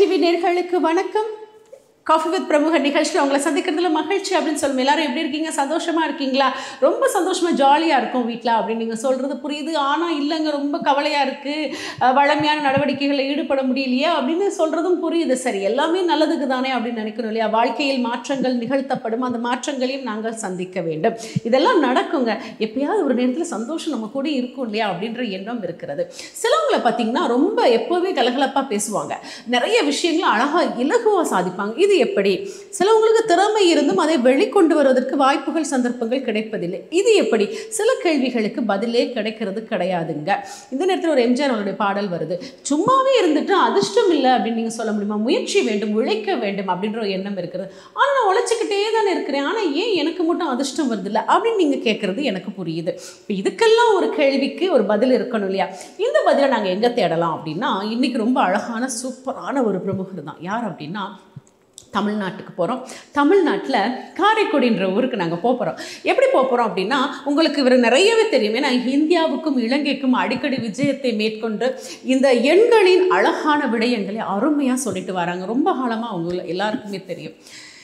TV நேர்களுக்கு வணக்கம் coffee with பிரமுக நிகழ்ச்சியில் உங்களை சந்திக்கிறதுல மகிழ்ச்சி அப்படின்னு சொல்லுவோம் எல்லாரும் எப்படி இருக்கீங்க சந்தோஷமா இருக்கீங்களா ரொம்ப சந்தோஷமா ஜாலியாக இருக்கும் வீட்டில் அப்படின்னு நீங்கள் சொல்கிறது புரியுது ஆனால் இல்லைங்க ரொம்ப கவலையாக இருக்குது வளமையான நடவடிக்கைகளில் ஈடுபட முடியலையே அப்படின்னு சொல்கிறதும் புரியுது சரி எல்லாமே நல்லதுக்கு தானே அப்படின்னு நினைக்கணும் இல்லையா வாழ்க்கையில் மாற்றங்கள் நிகழ்த்தப்படும் அந்த மாற்றங்களையும் நாங்கள் சந்திக்க வேண்டும் இதெல்லாம் நடக்குங்க எப்பயாவது ஒரு நேரத்தில் சந்தோஷம் நம்ம கூட இருக்கும் இல்லையா அப்படின்ற எண்ணம் இருக்கிறது சிலவங்களை பார்த்தீங்கன்னா ரொம்ப எப்போவுமே கலகலப்பாக பேசுவாங்க நிறைய விஷயங்களை அழகாக இலகுவாக சாதிப்பாங்க இது எப்படி சிலவங்களுக்கு திறமை இருந்தும் அதை வெளிக்கொண்டு வருவதற்கு வாய்ப்புகள் சந்தர்ப்பங்கள் கிடைப்பதில்லை இது எப்படி சில கேள்விகளுக்கு பதிலே கிடைக்கிறது கிடையாதுங்க இந்த நேரத்தில் ஒரு எம்ஜிஆர் அவருடைய பாடல் வருது சும்மாவே இருந்துட்டு அதிர்ஷ்டம் இல்லை அப்படின்னு நீங்கள் சொல்ல முடியுமா முயற்சி வேண்டும் உழைக்க வேண்டும் அப்படின்ற ஒரு எண்ணம் இருக்கிறது ஆனால் நான் உழைச்சிக்கிட்டே தானே இருக்கிறேன் ஆனால் ஏன் எனக்கு மட்டும் அதிர்ஷ்டம் வருதில்ல அப்படின்னு நீங்கள் கேட்குறது எனக்கு புரியுது இப்போ இதுக்கெல்லாம் ஒரு கேள்விக்கு ஒரு பதில் இருக்கணும் இல்லையா இந்த பதிலை நாங்கள் எங்கே தேடலாம் அப்படின்னா இன்றைக்கி ரொம்ப அழகான சூப்பரான ஒரு பிரமுகர் தான் யார் அப்படின்னா தமிழ்நாட்டுக்கு போகிறோம் தமிழ்நாட்டில் காரைக்குடின்ற ஊருக்கு நாங்கள் போகிறோம் எப்படி போகிறோம் அப்படின்னா உங்களுக்கு இவர் நிறையவே தெரியும் ஏன்னா இந்தியாவுக்கும் இலங்கைக்கும் அடிக்கடி விஜயத்தை மேற்கொண்டு இந்த எண்களின் அழகான விடயங்களை அருமையாக சொல்லிட்டு வராங்க ரொம்ப காலமாக அவங்க எல்லாருக்குமே தெரியும்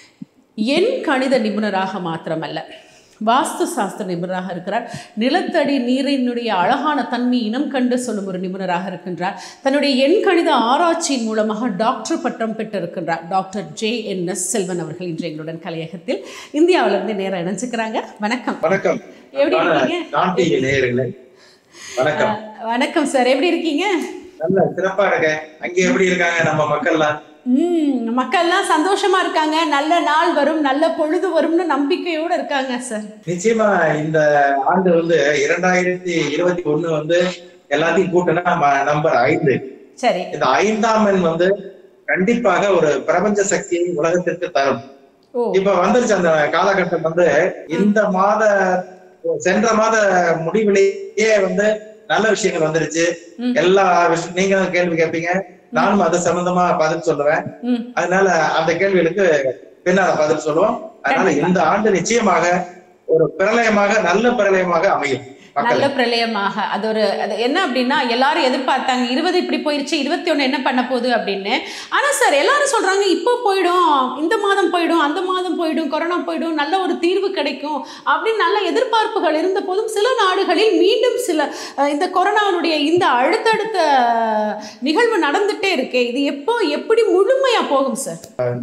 எண் கணித நிபுணராக மாத்திரமல்ல வாஸ்து சாஸ்திர நிபுணராக இருக்கிறார் நிலத்தடி நீரினுடைய அழகான தன்மை இனம் கண்டு சொல்லும் ஒரு நிபுணராக இருக்கின்றார் தன்னுடைய எண் கணித ஆராய்ச்சியின் மூலமாக டாக்டர் பட்டம் பெற்றிருக்கின்றார் doctor J N S Selvan அவர்கள் இன்று எங்களுடன் கலையகத்தில் இந்தியாவிலிருந்து நேரம் இணைஞ்சுக்கிறாங்க வணக்கம் வணக்கம் எப்படி இருக்கீங்க நான் டிவி நேயர்களே வணக்கம் வணக்கம் சார் எப்படி இருக்கீங்க நல்ல சிறப்பா இருக்கேன் அங்க எப்படி இருக்காங்க நம்ம மக்கள்லாம் ம் மக்கள்லாம் சந்தோஷமா இருக்காங்க நல்ல நாள் வரும் நல்ல பொழுது வரும்னு நம்பிக்கையோடு இருக்காங்க சார் நிச்சயமா இந்த ஆண்டு வந்து இரண்டாயிரத்தி இருபத்தி ஒண்ணு வந்து எல்லாத்தையும் கூட்டினா நம்ம நம்பர் ஐந்து சரி இந்த ஐந்தாம் எண் வந்து கண்டிப்பாக ஒரு பிரபஞ்ச சக்தியை உலகத்திற்கு தரும் ஓ இப்ப வந்துருச்சு அந்த காலகட்டம் வந்து இந்த மாத சென்ற மாத முடிவிலேயே வந்து நல்ல விஷயங்கள் வந்துருச்சு ம். எல்லா விஷயம் நீங்க கேள்வி கேட்பீங்க நானும் அது சம்பந்தமா பதில் சொல்லுவேன் ம் அதனால அந்த கேள்விகளுக்கு பின்னால பதில் சொல்லுவோம் அதனால இந்த ஆண்டு நிச்சயமாக ஒரு பிரளயமாக நல்ல பிரளயமாக அமையும் நல்ல மக்கள் பிரளயமாக அது ஒரு அது என்ன அப்படின்னா எல்லாரும் எதிர்பார்த்தாங்க இருபது இப்படி போயிருச்சு இருபத்தி ஒன்று என்ன பண்ண போகுது அப்படின்னு ஆனால் சார் எல்லாரும் சொல்கிறாங்க இப்போ போயிடும் இந்த மாதம் போயிடும் அந்த மாதம் போயிடும் கொரோனா போயிடும் நல்ல ஒரு தீர்வு கிடைக்கும் அப்படின்னு நல்ல எதிர்பார்ப்புகள் இருந்த போதும் சில நாடுகளில் மீண்டும் சில அஹ், இந்த கொரோனாவுடைய இந்த அடுத்தடுத்த நிகழ்வு நடந்துட்டே இருக்கே இது எப்போ எப்படி முழுமையாக போகும் சார்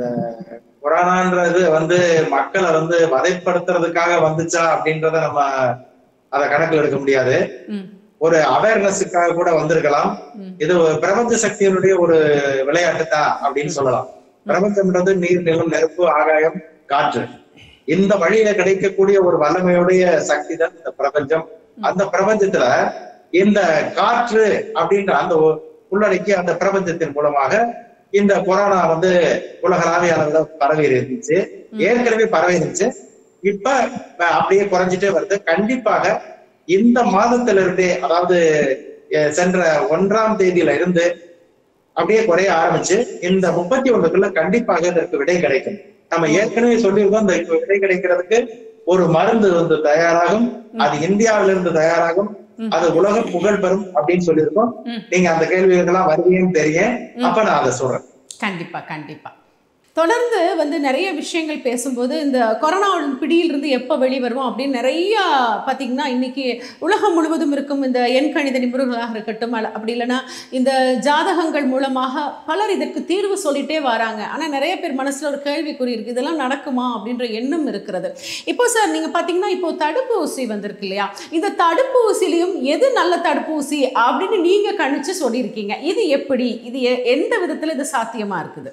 கொரோனான்றது வந்து மக்களை வந்து வதைப்படுத்துறதுக்காக வந்துச்சா அப்படின்றத நம்ம அதை கணக்கில் எடுக்க முடியாது ம் ஒரு அவேர்னஸுக்காக கூட வந்திருக்கலாம் ம். இது ஒரு பிரபஞ்ச சக்தியினுடைய ஒரு விளையாட்டு தான் அப்படின்னு சொல்லலாம் பிரபஞ்சம்ன்றது நீர் நிலம் நெருப்பு ஆகாயம் காற்று இந்த வழியில கிடைக்கக்கூடிய ஒரு வல்லமையுடைய சக்தி தான் இந்த பிரபஞ்சம் அந்த பிரபஞ்சத்துல இந்த காற்று அப்படின்ற அந்த ஒ- உள்ளடக்கி அந்த பிரபஞ்சத்தின் மூலமாக இந்த கொரோனா வந்து உலகளாவிய அளவுல பரவி இருந்துச்சு ஏற்கனவே பரவி இருந்துச்சு இப்ப அஹ், அப்படியே குறைஞ்சிட்டே வருது கண்டிப்பாக இந்த மாதத்துல இருந்தே அதாவது அஹ், சென்ற ஒன்றாம் தேதியில இருந்து அப்படியே குறைய ஆரம்பிச்சு இந்த முப்பத்தி ஒண்ணுக்குள்ள கண்டிப்பாக இதற்கு விடை கிடைக்கும் நம்ம ஏற்கனவே சொல்லியிருக்கோம் இந்த விடை கிடைக்கிறதுக்கு ஒரு மருந்து வந்து தயாராகும் அது இந்தியாவில இருந்து தயாராகும் அது உலக புகழ் பெறும் அப்படின்னு சொல்லியிருக்கோம் ம். நீங்க அந்த கேள்விகளுக்கெல்லாம் வருவீங்கன்னு தெரியும் அப்ப நான் அதை சொல்றேன் கண்டிப்பா கண்டிப்பா தொடர்ந்து வந்து நிறைய விஷயங்கள் பேசும்போது இந்த கொரோனாவின் பிடியிலிருந்து எப்போ வெளிவருவோம் அப்படின்னு நிறைய பார்த்திங்கன்னா இன்னைக்கு உலகம் முழுவதும் இருக்கும் இந்த எண்கணித நிபுணர்களாக இருக்கட்டும் அல்ல அப்படி இல்லைன்னா இந்த ஜாதகங்கள் மூலமாக பலர் இதற்கு தீர்வு சொல்லிட்டே வராங்க ஆனால் நிறைய பேர் மனசில் ஒரு கேள்விக்குறி இருக்குது இதெல்லாம் நடக்குமா அப்படின்ற எண்ணம் இருக்கிறது இப்போ சார் நீங்கள் பார்த்தீங்கன்னா இப்போ தடுப்பூசி வந்திருக்கு இல்லையா இந்த தடுப்பூசிலையும் எது நல்ல தடுப்பூசி அப்படின்னு நீங்கள் கணிச்சு சொல்லியிருக்கீங்க இது எப்படி இது எ- எந்த விதத்தில் இது சாத்தியமாக இருக்குது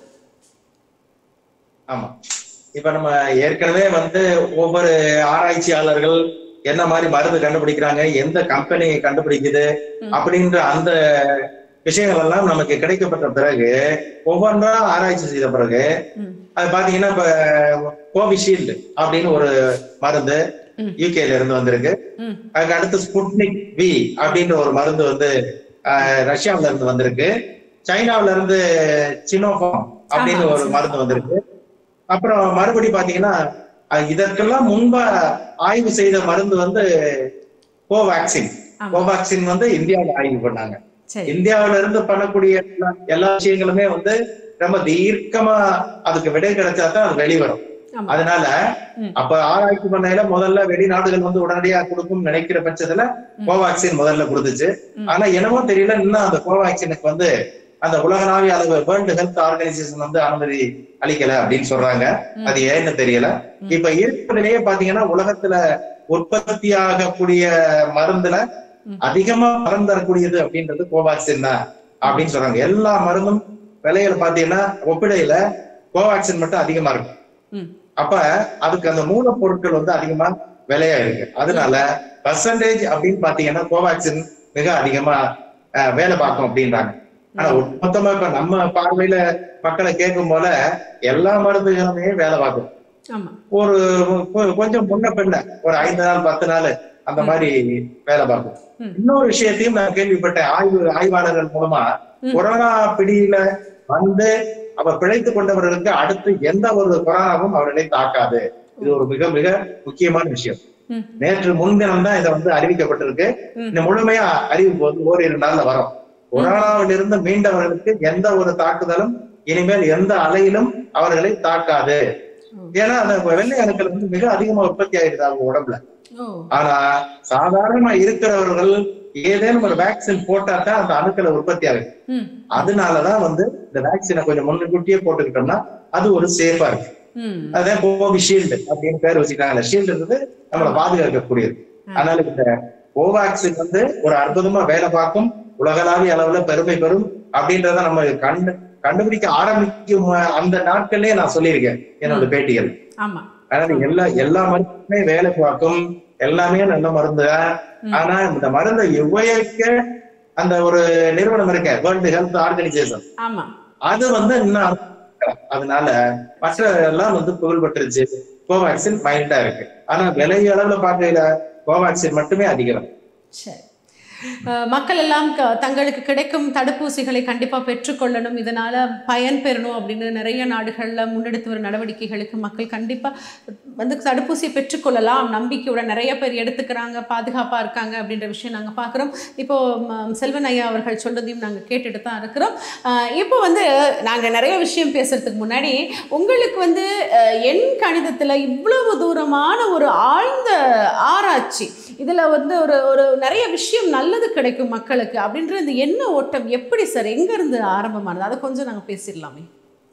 ஆமா இப்ப நம்ம ஏற்கனவே வந்து ஒவ்வொரு ஆராய்ச்சியாளர்கள் என்ன மாதிரி மருந்து கண்டுபிடிக்கிறாங்க எந்த கம்பெனி கண்டுபிடிக்குது ம். அப்படின்ற அந்த விஷயங்கள் எல்லாம் நமக்கு கிடைக்கப்பட்ட பிறகு ஒவ்வொன்றா ஆராய்ச்சி செய்த பிறகு ம். அது பாத்தீங்கன்னா இப்ப கோவிஷீல்டு அப்படின்னு ஒரு மருந்து ம். யூகேல இருந்து வந்திருக்கு ம் அதுக்கு அடுத்து ஸ்புட்னிக் வி அப்படின்ற ஒரு மருந்து வந்து ஆஹ், ரஷ்யாவுல இருந்து வந்திருக்கு சைனாவுல இருந்து சினோஃபார்ம் அப்படின்னு ஆமா, ஒரு சினோஃபார்ம். மருந்து வந்திருக்கு அப்புறம் மறுபடி பாத்தீங்கன்னா அஹ், இதற்கெல்லாம் முன்பா ஆய்வு செய்த மருந்து வந்து கோவேக்சின் ஆமா. கோவேக்சின் வந்து இந்தியாவுல ஆய்வு பண்ணாங்க சரி இந்தியாவுல இருந்து பண்ணக்கூடிய எல்லா- எல்லா விஷயங்களுமே வந்து ரொம்ப தீர்க்கமா அதுக்கு விடை கிடைச்சா தான் அது வெளிவரும் ஆமா அதனால ம். அப்ப ஆராய்ச்சி பண்ணையில முதல்ல வெளிநாடுகள் வந்து உடனடியா கொடுக்கும் நினைக்கிற பட்சத்துல கோவாக்சின் முதல்ல கொடுத்துச்சு ம். ஆனா என்னமோ தெரியல இன்னும் அந்த கோவாக்சினுக்கு வந்து அந்த உலகளாவிய அளவு வேர்ல்டு ஹெல்த் ஆர்கனைசேஷன் வந்து அனுமதி அளிக்கல அப்படின்னு சொல்றாங்க ம். அது ஏன்னு தெரியல ம். இப்ப இருக்கிறதுலயே பாத்தீங்கன்னா உலகத்துல உற்பத்தி ஆகக்கூடிய மருந்துல ம். அதிகமா மருந்து தரக்கூடியது அப்படின்றது கோவாக்சின் தான் அப்படின்னு சொல்றாங்க எல்லா மருந்தும் விலையில பாத்தீங்கன்னா ஒப்பிடையில கோவாக்சின் மட்டும் அதிகமா இருக்கு ம். அப்ப அதுக்கு அந்த மூலப்பொருட்கள் வந்து அதிகமா விலையா இருக்கு அதனால பர்சன்டேஜ் அப்படின்னு பாத்தீங்கன்னா கோவாக்சின் மிக அதிகமா அஹ், வேலை பார்க்கும் அப்படின்றாங்க ஆனா ஒட்டுமொத்தமா இப்ப நம்ம பார்வையில மக்களை கேட்கும் போல எல்லா மருந்துகளுமே வேலை பார்க்கும் ஆமா ஒரு கொ- கொஞ்சம் முன்ன பின்ன ஒரு ஐந்து நாள் பத்து நாள் அந்த மாதிரி வேலை பார்க்கும் ம். இன்னொரு விஷயத்தையும் நான் கேள்விப்பட்டேன் ஆய்வு ஆய்வாளர்கள் மூலமா ம். கொரோனா பிடியில வந்து அவர் பிழைத்து கொண்டவர்களுக்கு அடுத்து எந்த ஒரு கொரோனாவும் அவர்களை தாக்காது இது ஒரு மிக மிக முக்கியமான விஷயம் ம். நேற்று முன்தினம் தான் இதை வந்து அறிவிக்கப்பட்டிருக்கு ம். இந்த முழுமையா அறிவிப்பு வந்து ஓரிரு நாள்ல வரும் கொரோனாவிலிருந்து மீண்டவர்களுக்கு எந்த ஒரு தாக்குதலும் இனிமேல் எந்த அலையிலும் அவர்களை தாக்காது ஓ. ஏன்னா அந்த வெள்ளை அணுக்கள் வந்து மிக அதிகமா உற்பத்தி ஆயிடுது அவங்க உடம்புல ஓ ஆனா சாதாரணமா இருக்கிறவர்கள் ஏதேனும் ஒரு வேக்சின் போட்டா தான் அந்த அணுக்களை உற்பத்தி ஆகுது ம் அதனாலதான் வந்து இந்த வேக்சினை கொஞ்சம் முன்கூட்டியே போட்டுக்கிட்டோம்னா அது ஒரு சேஃபா இருக்கு ம் அதான் கோவிஷீல்டு அப்படின்னு பேர் வச்சுட்டாங்கல்ல ஷீல்டுன்றது நம்மளை பாதுகாக்கக்கூடியது அதனால இந்த கோவாக்சின் வந்து ஒரு அற்புதமா வேலை பார்க்கும் உலகளாவிய அளவுல பெருமை பெறும் அப்படின்றத நம்ம கண்டு கண்டுபிடிக்க ஆரம்பிக்கும் அந்த நாட்கள்லயே நான் சொல்லியிருக்கேன் என்னோட பேட்டிகள் ஆமா அதனால எல்லா எல்லா மருந்துமே வேலை பார்க்கும் எல்லாமே நல்ல மருந்து தான் ம். ஆனா இந்த மருந்தை உபயோகிக்க அந்த ஒரு நிறுவனம் இருக்க வேர்ல்டு ஹெல்த் ஆர்கனைசேஷன் ஆமா அது வந்து இன்னும் ஆரம்பிக்கல. அதனால மற்ற எல்லாம் வந்து புகழ் பெற்றுருச்சு கோவாக்சின் மைல்டா இருக்கு ஆனா விலை அளவுல பார்க்கையில கோவாக்சின் மட்டுமே அதிகம் சரி அஹ், மக்கள் எல்லாம் க- தங்களுக்கு கிடைக்கும் தடுப்பூசிகளை கண்டிப்பாக பெற்றுக்கொள்ளணும் இதனால் பயன் பெறணும் அப்படின்னு நிறைய நாடுகளில் முன்னெடுத்து வரும் நடவடிக்கைகளுக்கு மக்கள் கண்டிப்பாக வந்து தடுப்பூசியை பெற்றுக்கொள்ளலாம் நம்பிக்கையோட நிறைய பேர் எடுத்துக்கிறாங்க பாதுகாப்பாக இருக்காங்க அப்படின்ற விஷயம் நாங்கள் பார்க்குறோம் இப்போது செல்வன் ஐயா அவர்கள் சொல்றதையும் நாங்கள் கேட்டுட்டு தான் இருக்கிறோம் அஹ், இப்போ வந்து நாங்கள் நிறைய விஷயம் பேசுறதுக்கு முன்னாடி உங்களுக்கு வந்து அஹ், எண் கணிதத்தில் இவ்வளவு தூரமான ஒரு ஆழ்ந்த ஆராய்ச்சி இதில் வந்து ஒரு ஒரு நிறைய விஷயம் நல்லது கிடைக்கும் மக்களுக்கு அப்படின்ற இந்த எண்ண ஓட்டம் எப்படி சார் எங்கேருந்து ஆரம்பமானது அதை கொஞ்சம் நாங்கள் பேசிடலாமே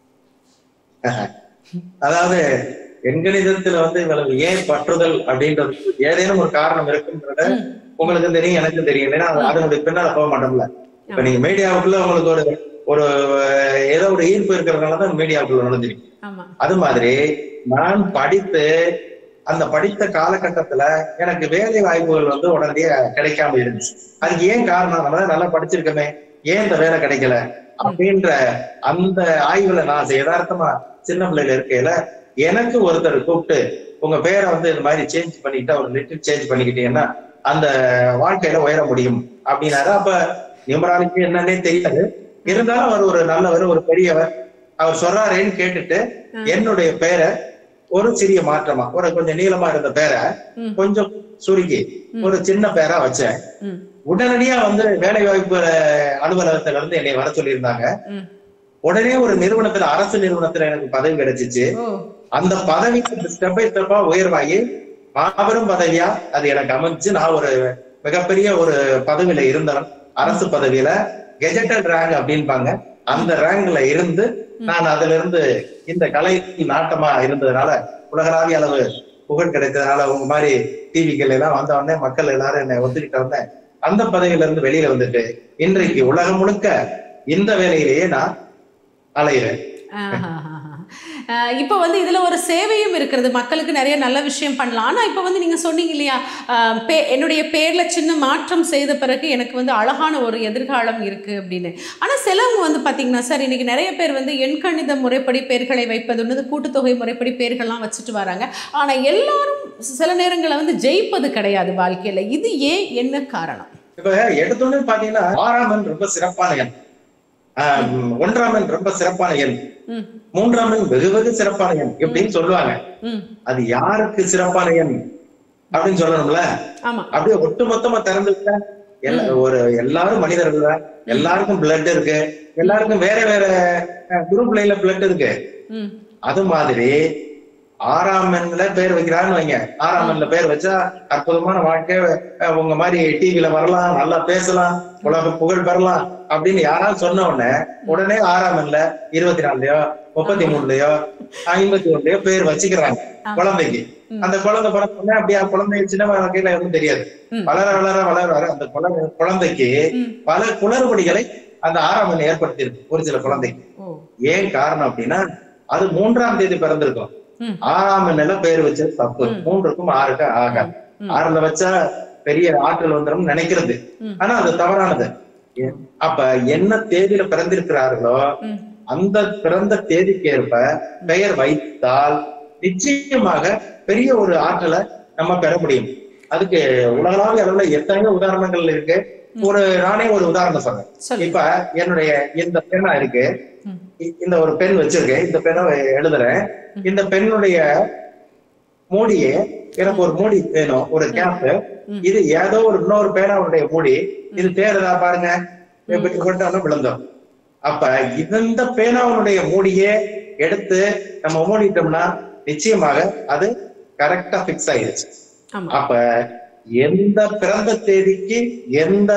அதாவது எண்கணிதத்துல வந்து இவ்வளவு ஏன் பற்றுதல் அப்படின்றது ஏதேனும் ஒரு காரணம் இருக்குன்றத ம். உங்களுக்கும் தெரியும் எனக்கும் தெரியும் ஏன்னா அது- அதனுடைய பின்னால போக மாட்டோம்ல இப்ப நீங்க மீடியாவுக்குள்ள உங்களுக்கு ஒரு ஒரு அஹ், ஏதோ ஒரு ஈர்ப்பு இருக்கிறதுனாலதான் மீடியாவுக்குள்ள நுழைஞ்சிருக்கு ஆமாம் அது மாதிரி நான் படித்து அந்த படித்த காலகட்டத்துல எனக்கு வேலை வாய்ப்புகள் வந்து உடனடியா கிடைக்காம இருந்துச்சு அதுக்கு ஏன் காரணம் நம்ம தான் நல்லா படிச்சிருக்கோமே ஏன் இந்த வேலை கிடைக்கல அப்படின்ற அந்த ஆய்வுல நான் யதார்த்தமா சின்ன பிள்ளையில இருக்கையில எனக்கு ஒருத்தர் கூப்பிட்டு உங்க பேரை வந்து இந்த மாதிரி சேஞ்ச் பண்ணிக்கிட்டா ஒரு லிட்டில் சேஞ்ச் பண்ணிக்கிட்டீங்கன்னா அந்த வாழ்க்கையில உயர முடியும் அப்படின்னாரு அப்ப நியூமராலஜி என்னன்னே தெரியாது இருந்தாலும் அவர் ஒரு நல்லவர் ஒரு பெரியவர் அவர் சொல்றாரேன்னு கேட்டுட்டு ம். என்னுடைய பேரை ஒரு சிறிய மாற்றமா ஒரு கொஞ்சம் நீளமா இருந்த பேரை ம். கொஞ்சம் சுருக்கி ம். ஒரு சின்ன பேரா வச்சேன் ம் உடனடியா வந்து வேலை வாய்ப்பு அலுவலகத்துல இருந்து என்னை வர சொல்லியிருந்தாங்க ம் உடனே ஒரு நிறுவனத்துல அரசு நிறுவனத்துல எனக்கு பதவி கிடைச்சிச்சு ஓ அந்த பதவி ஸ்டெப் பை ஸ்டெப்பா உயர்வாகி மாபெரும் பதவியா அது எனக்கு அமைஞ்சு நான் ஒரு மிகப்பெரிய ஒரு பதவியில இருந்தவன் அரசு பதவியில கெஜெட்டட் ரேங்க் அப்படின்பாங்க அந்த ரேங்க்ல இருந்து நான் அதுல இருந்து இந்த கலை நாட்டமா இருந்ததுனால உலகளாவிய அளவு புகழ் கிடைத்ததுனால உங்க மாதிரி டிவிகள் எல்லாம் வந்த உடனே மக்கள் எல்லாரும் என்னை ஒத்துக்கிட்ட உடனே அந்த பதவியில இருந்து வெளியில வந்துட்டு இன்றைக்கு உலகம் முழுக்க இந்த வேலையிலேயே நான் அலையிறேன் ஆஹாஹாஹா. அஹ் இப்போ வந்து இதில் ஒரு சேவையும் இருக்கிறது மக்களுக்கு நிறைய நல்ல விஷயம் பண்ணலாம் ஆனால் இப்போ வந்து நீங்கள் சொன்னீங்க இல்லையா அஹ் பே என்னுடைய பேரில் சின்ன மாற்றம் செய்த பிறகு எனக்கு வந்து அழகான ஒரு எதிர்காலம் இருக்குது அப்படின்னு ஆனால் சிலவங்க வந்து பார்த்தீங்கன்னா சார் இன்றைக்கி நிறைய பேர் வந்து எண்கணித முறைப்படி பேர்களை வைப்பது ஒன்று கூட்டுத்தொகை முறைப்படி பேர்கள்லாம் வச்சுட்டு வராங்க ஆனால் எல்லாரும் சில நேரங்களில் வந்து ஜெயிப்பது கிடையாது வாழ்க்கையில் இது ஏன் என்ன காரணம் இப்ப எடுத்தோன்னு பாத்தீங்கன்னா ஆறாம் எண் ரொம்ப சிறப்பான எண் ஆஹ் ஒன்றாம் எண் ரொம்ப சிறப்பான எண் ம் மூன்றாம் எண் வெகு வெகு சிறப்பான எண் இப்படின்னு சொல்லுவாங்க ம் அது யாருக்கு சிறப்பான எண் அப்படின்னு சொல்லணும்ல ஆமாம் அப்படியே ஒட்டுமொத்தமா திறந்து விட்டா எல்லா ஒரு எல்லாரும் மனிதர்கள் தான் எல்லாருக்கும் பிளட் இருக்கு எல்லாருக்கும் வேற வேற குரூப் லைன்ல பிளட் இருக்கு ம் அது மாதிரி ஆறாம் எண்ல பேர் வைக்கிறான்னு வைங்க ஆறாம் எண்ல பேர் வச்சா அற்புதமான வாழ்க்கை அஹ், உங்க மாதிரி டிவில வரலாம் நல்லா பேசலாம் உலக புகழ் பெறலாம் அப்படின்னு யாராவது சொன்ன உடனே உடனே ஆறாம் எண்ல இருபத்தி நாலுலயோ முப்பத்தி மூணுலயோ ஐம்பத்தி ஒண்ணுலயோ பேர் வச்சுக்கிறாங்க குழந்தைக்கு அந்த குழந்தை பிறந்த உடனே அப்படியே குழந்தை சின்ன வகையில எதுவும் தெரியாது ம். வளர வளர வளர வளர அந்த குழந்தை குழந்தைக்கு ம். பல குளறுபடிகளை அந்த ஆறாம் எண் ஏற்படுத்தியிருக்கு ஒரு சில குழந்தைக்கு ஓ ஏன் காரணம் அப்படின்னா அது மூன்றாம் தேதி பிறந்திருக்கும் ம். ஆறாம் எண்ணில பேர் வச்சது தப்பு மூன்றுக்கும் ஆறுக்கு ஆகாது ம். ஆறுல வச்சா பெரிய ஆற்றல் வந்துடும் நினைக்கிறது ம். ஆனா அது தவறானது ஏ- அப்ப என்ன தேதியில பிறந்திருக்கிறார்களோ ம் அந்த பிறந்த தேதிக்கு ஏற்ப பெயர் வைத்தால் நிச்சயமாக பெரிய ஒரு ஆற்றலை நம்ம பெற முடியும் அதுக்கு உலகளாவிய அளவுல எத்தனையோ உதாரணங்கள் இருக்கு ஒரு நானே ஒரு உதாரணம் சொல்றேன் சொல்லு இப்ப என்னுடைய இந்த பெண்ணா இருக்கு ம். இ- இந்த ஒரு பெண் வச்சிருக்கேன் இந்த பெண்ணை எழுதுறேன் இந்த பெண்ணுடைய மூடியே எனக்கு ஒரு மூடி வேணும் ஒரு கேப் ம். இது ஏதோ ஒரு இன்னொரு பேனாவுடைய மூடி இது தேடுதா பாருங்க இப்படி கொண்டாலும் விழுந்தோம் அப்ப இந்த பேனாவுடைய மூடியே எடுத்து நம்ம மூடிட்டோம்னா நிச்சயமாக அது கரெக்டா பிக்ஸ் ஆயிடுச்சு ஆமா அப்ப எந்த பிறந்த தேதிக்கு எந்த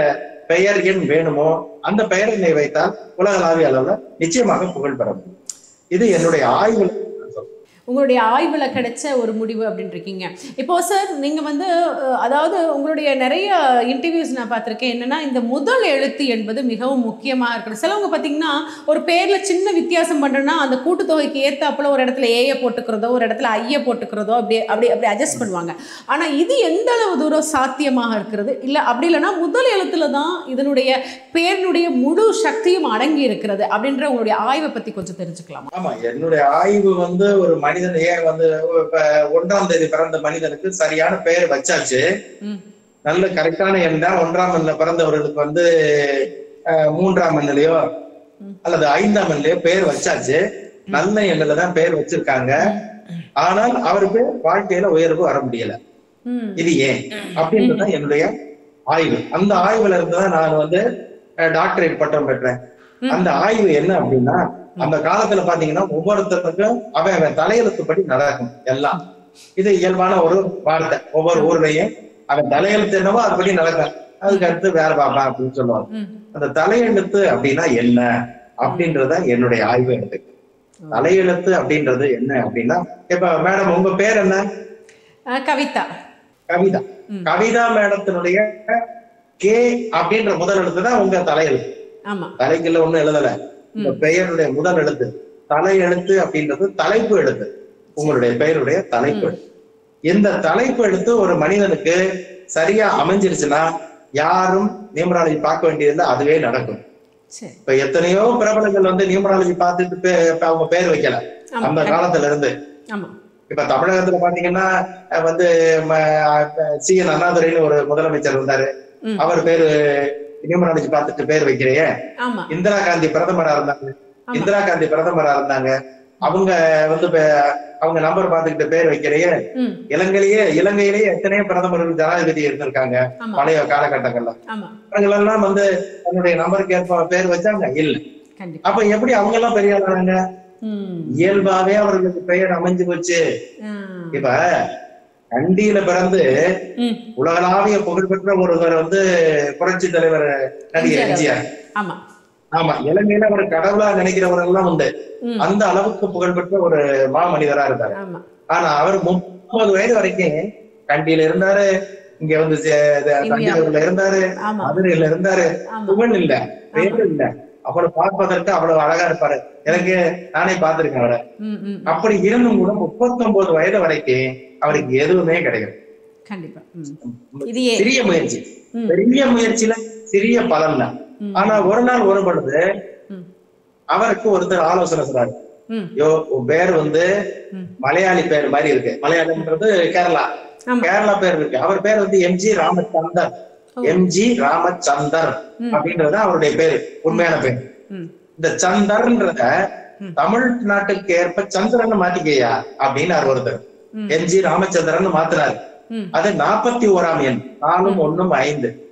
பெயர் எண் வேணுமோ அந்த பெயர் எண்ணை வைத்தால் உலகளாவிய அளவுல நிச்சயமாக புகழ் பெற முடியும் இது என்னுடைய ஆய்வுல நான் சொல்றேன். உங்களுடைய ஆய்வுல கிடைச்ச ஒரு முடிவு அப்படின்னு இருக்கீங்க இப்போ சார் நீங்க வந்து அஹ், அதாவது உங்களுடைய நிறைய இன்டர்வியூஸ் நான் பார்த்திருக்கேன் என்னன்னா இந்த முதல் எழுத்து என்பது மிகவும் முக்கியமாக இருக்கணும் சிலவங்க பார்த்தீங்கன்னா ஒரு பேர்ல சின்ன வித்தியாசம் பண்றேன்னா அந்த கூட்டுத்தொகைக்கு ஏத்தாப்புல ஒரு இடத்துல ஏய போட்டுக்கிறதோ ஒரு இடத்துல ஐய போட்டுக்கிறதோ அப்படி அப்படி அப்படி அட்ஜஸ்ட் பண்ணுவாங்க ஆனா இது எந்த அளவு தூரம் சாத்தியமாக இருக்கிறது இல்ல அப்படி இல்லைன்னா முதல் எழுத்துல தான் இதனுடைய பேரினுடைய முழு சக்தியும் அடங்கி இருக்கிறது அப்படின்ற உங்களுடைய ஆய்வை பத்தி கொஞ்சம் தெரிஞ்சுக்கலாமா ஆமா என்னுடைய ஆய்வு வந்து ஒரு மனிதன் ஏன் வந்து இப்ப ஒன்றாம் தேதி பிறந்த மனிதனுக்கு சரியான பெயர் வச்சாச்சு ம் நல்ல கரெக்டான எண் தான் ஒன்றாம் எண்ணில பிறந்தவர்களுக்கு வந்து அஹ், மூன்றாம் எண்ணிலையோ ம். அல்லது ஐந்தாம் எண்ணிலையோ பேர் வச்சாச்சு நல்ல எண்ணில தான் பேர் வச்சிருக்காங்க ஆனால் அவருக்கு வாழ்க்கையில உயர்வு வர முடியல ம் இது ஏன் அப்படின்றதுதான் என்னுடைய ஆய்வு அந்த ஆய்வுல இருந்து தான் நான் வந்து டாக்டரேட் பட்டம் பெற்றேன் ம். அந்த ஆய்வு என்ன அப்படின்னா அந்த காலத்துல பாத்தீங்கன்னா ஒவ்வொருத்தருக்கும் அவன் அவன் தலையெழுத்துப்படி நடக்கும் எல்லாம் இது இயல்பான ஒரு வார்த்தை ஒவ்வொரு ஊர்லயும் அவன் தலையெழுத்து என்னவோ அதுபடி நடக்கும் அதுக்கு அடுத்து வேற பாப்பா அப்படின்னு சொல்லுவாங்க ம் அந்த தலையெழுத்து அப்படின்னா என்ன அப்படின்றத என்னுடைய ஆய்வு எடுத்து தலையெழுத்து அப்படின்றது என்ன அப்படின்னா இப்ப மேடம் உங்க பேர் என்ன அஹ் கவிதா கவிதா ம். கவிதா மேடத்தினுடைய கே அப்படின்ற முதல் எழுத்து தான் உங்க தலையெழுத்து ஆமா தலைக்குள்ள ஒண்ணும் எழுதல உங்க பெயருடைய முதல் எழுத்து தலையெழுத்து அப்படின்றது தலைப்பு எழுத்து உங்களுடைய பெயருடைய தலைப்பு எழுத்து இந்த தலைப்பு எழுத்து ஒரு மனிதனுக்கு சரியா அமைஞ்சிருச்சுன்னா யாரும் நியூமராலஜி பார்க்க வேண்டியதில்லை அதுவே நடக்கும் சரி இப்ப எத்தனையோ பிரபலங்கள் வந்து நியூமராலஜி பார்த்துட்டு பே- இப்ப அவங்க பேர் வைக்கல ஆமா அந்த காலத்துல இருந்து ஆமா இப்ப தமிழகத்துல பாத்தீங்கன்னா அஹ் வந்து சி என் அண்ணாதுரைன்னு ஒரு முதலமைச்சர் இருந்தாரு ம். அவர் பேரு நியூமராலஜி பார்த்துட்டு பேர் வைக்கிறையே ஆமா இந்திரா காந்தி பிரதமரா இருந்தாங்க ஆமா. இந்திரா காந்தி பிரதமரா இருந்தாங்க அவங்க வந்து இப்ப- அவங்க நம்பர் பார்த்துக்கிட்டு பேர் வைக்கிறையே ம் இலங்கையிலேயே இலங்கையிலேயே எத்தனையோ பிரதமர்கள் ஜனாதிபதி இருந்திருக்காங்க ஆமா பழைய காலகட்டங்கள்ல ஆமா அவங்களெல்லாம் வந்து தன்னுடைய நம்பருக்கு ஏற்ப பேர் வச்சாங்க இல்ல கண்டிப்பா அப்ப எப்படி அவங்க எல்லாம் பெரிய ஆளாங்க ம் இயல்பாவே அவர்களுக்கு பெயர் அமைஞ்சு போச்சு ஆ. இப்ப கண்டியில பிறந்து ம் உலகளாவிய புகழ்பெற்ற ஒருவர் வந்து புரட்சி தலைவர் நடிகர் எம்ஜிஆர். எம்ஜிஆர் ஆமா ஆமா இலங்கையில அவர் கடவுளா நினைக்கிறவர்கள் எல்லாம் உண்டு ம் அந்த அளவுக்கு புகழ்பெற்ற ஒரு மாமனிதரா இருந்தார் ஆமா ஆனா அவர் முப்பது வயது வரைக்கும் கண்டியில இருந்தாரு இங்க வந்து சே- த- தஞ்சாவூர்ல இருந்தாரு ஆமா மதுரையில இருந்தாரு ஆமா புகழ் இல்ல பேர் இல்ல அவரை பார்ப்பதற்கு அவ்வளவு அழகா இருப்பாரு எனக்கு நானே பார்த்திருக்கேன் அவரை ம் ம் அப்படி இருந்தும் கூட முப்பத்தொன்பது வயது வரைக்கும் அவருக்கு எதுவுமே கிடையாது கண்டிப்பா ம் இது ஏ சிறிய முயற்சி ம். பெரிய முயற்சியில சிறிய பலன் தான் ம். ஆனா ஒரு நாள் ஒரு பொழுது ம் அவருக்கு ஒருத்தர் ஆலோசனை சொல்றாரு ம் யோ உன் பேர் வந்து ம் மலையாளி பேர் மாதிரி இருக்கு மலையாளம்ன்றது கேரளா ஆமா கேரளா பேர் இருக்கு அவர் பேர் வந்து எம்ஜி ராமச்சந்தர் ஓ. எம்ஜி ராமச்சந்தர் ம். அப்படின்றது அவருடைய பேரு உண்மையான பேர் ம் இந்த சந்தர்ன்றத ம். தமிழ்நாட்டுக்கு ஏற்ப சந்திரன் மாத்திக்கையா அப்படின்னு ஒருத்தர் ம். எம்ஜி ராமச்சந்திரன் மாத்தினாரு ம் அது நாற்பத்தி ஓராம் எண் நாலும் ஒண்ணும் ஐந்து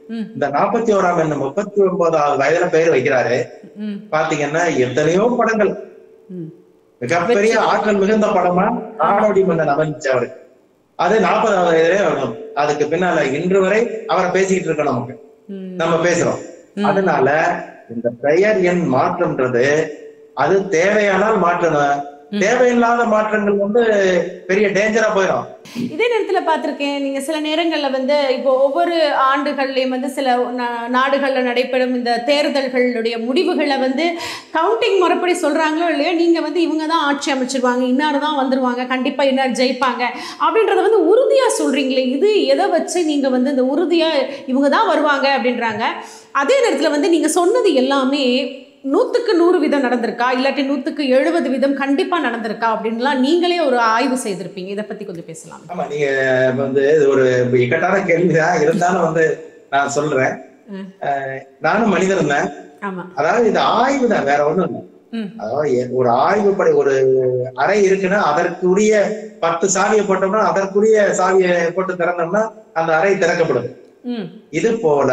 ம். இந்த நாற்பத்தி ஓராம் என்ன முப்பத்தி ஒன்பதாவது வயதுல பெயர் வைக்கிறாரு ம் பாத்தீங்கன்னா எத்தனையோ படங்கள் ம் மிகப்பெரிய ஆற்றல் மிகுந்த படமா நாடோடி மன்னன் அமைஞ்சு அவருக்கு அது நாற்பதாவது வயதிலே வரணும் அதுக்கு பின்னால இன்று வரை அவரை பேசிக்கிட்டு இருக்கோம் நமக்கு ம் நம்ம பேசுறோம் ம். அதனால இந்த பெயர் எண் மாற்றம்ன்றது அது தேவையானால் மாற்றணும் தேவையில்லாத மாற்றங்கள் வந்து பெரிய டேஞ்சரா போயிடும் இதே நேரத்தில் பார்த்துருக்கேன் நீங்கள் சில நேரங்களில் வந்து இப்போ ஒவ்வொரு ஆண்டுகள்லையும் வந்து சில நா- நாடுகளில் நடைபெறும் இந்த தேர்தல்களுடைய முடிவுகளை வந்து கவுண்டிங் முறைப்படி சொல்கிறாங்களோ இல்லையோ நீங்கள் வந்து இவங்க தான் ஆட்சி அமைச்சிருவாங்க இன்னார் தான் வந்துருவாங்க கண்டிப்பாக இன்னார் ஜெயிப்பாங்க அப்படின்றத வந்து உறுதியாக சொல்கிறீங்களே இது எதை வச்சு நீங்கள் வந்து இந்த உறுதியாக இவங்க தான் வருவாங்க அப்படின்றாங்க அதே நேரத்தில் வந்து நீங்கள் சொன்னது எல்லாமே நூற்றுக்கு நூறு வீதம் நடந்திருக்கா இல்லாட்டி நூற்றுக்கு எழுபது வீதம் கண்டிப்பாக நடந்திருக்கா அப்படின்லாம் நீங்களே ஒரு ஆய்வு செய்திருப்பீங்க இதை பற்றி கொஞ்சம் பேசலாம் ஆமா நீங்க வந்து இது ஒரு இக்கட்டான கேள்விதான் இருந்தாலும் வந்து நான் சொல்றேன் ம். அஹ் நானும் மனிதன் தான் ஆமாம் அதாவது இது ஆய்வு தான் வேற ஒண்ணும் இல்லை ம் அதாவது எ- ஒரு ஆய்வு படை ஒரு அறை இருக்குன்னா அதற்குரிய பத்து சாவியை போட்டோம்னா அதற்குரிய சாவியை போட்டு திறந்தோம்னா அந்த அறை திறக்கப்படும் ம் இது போல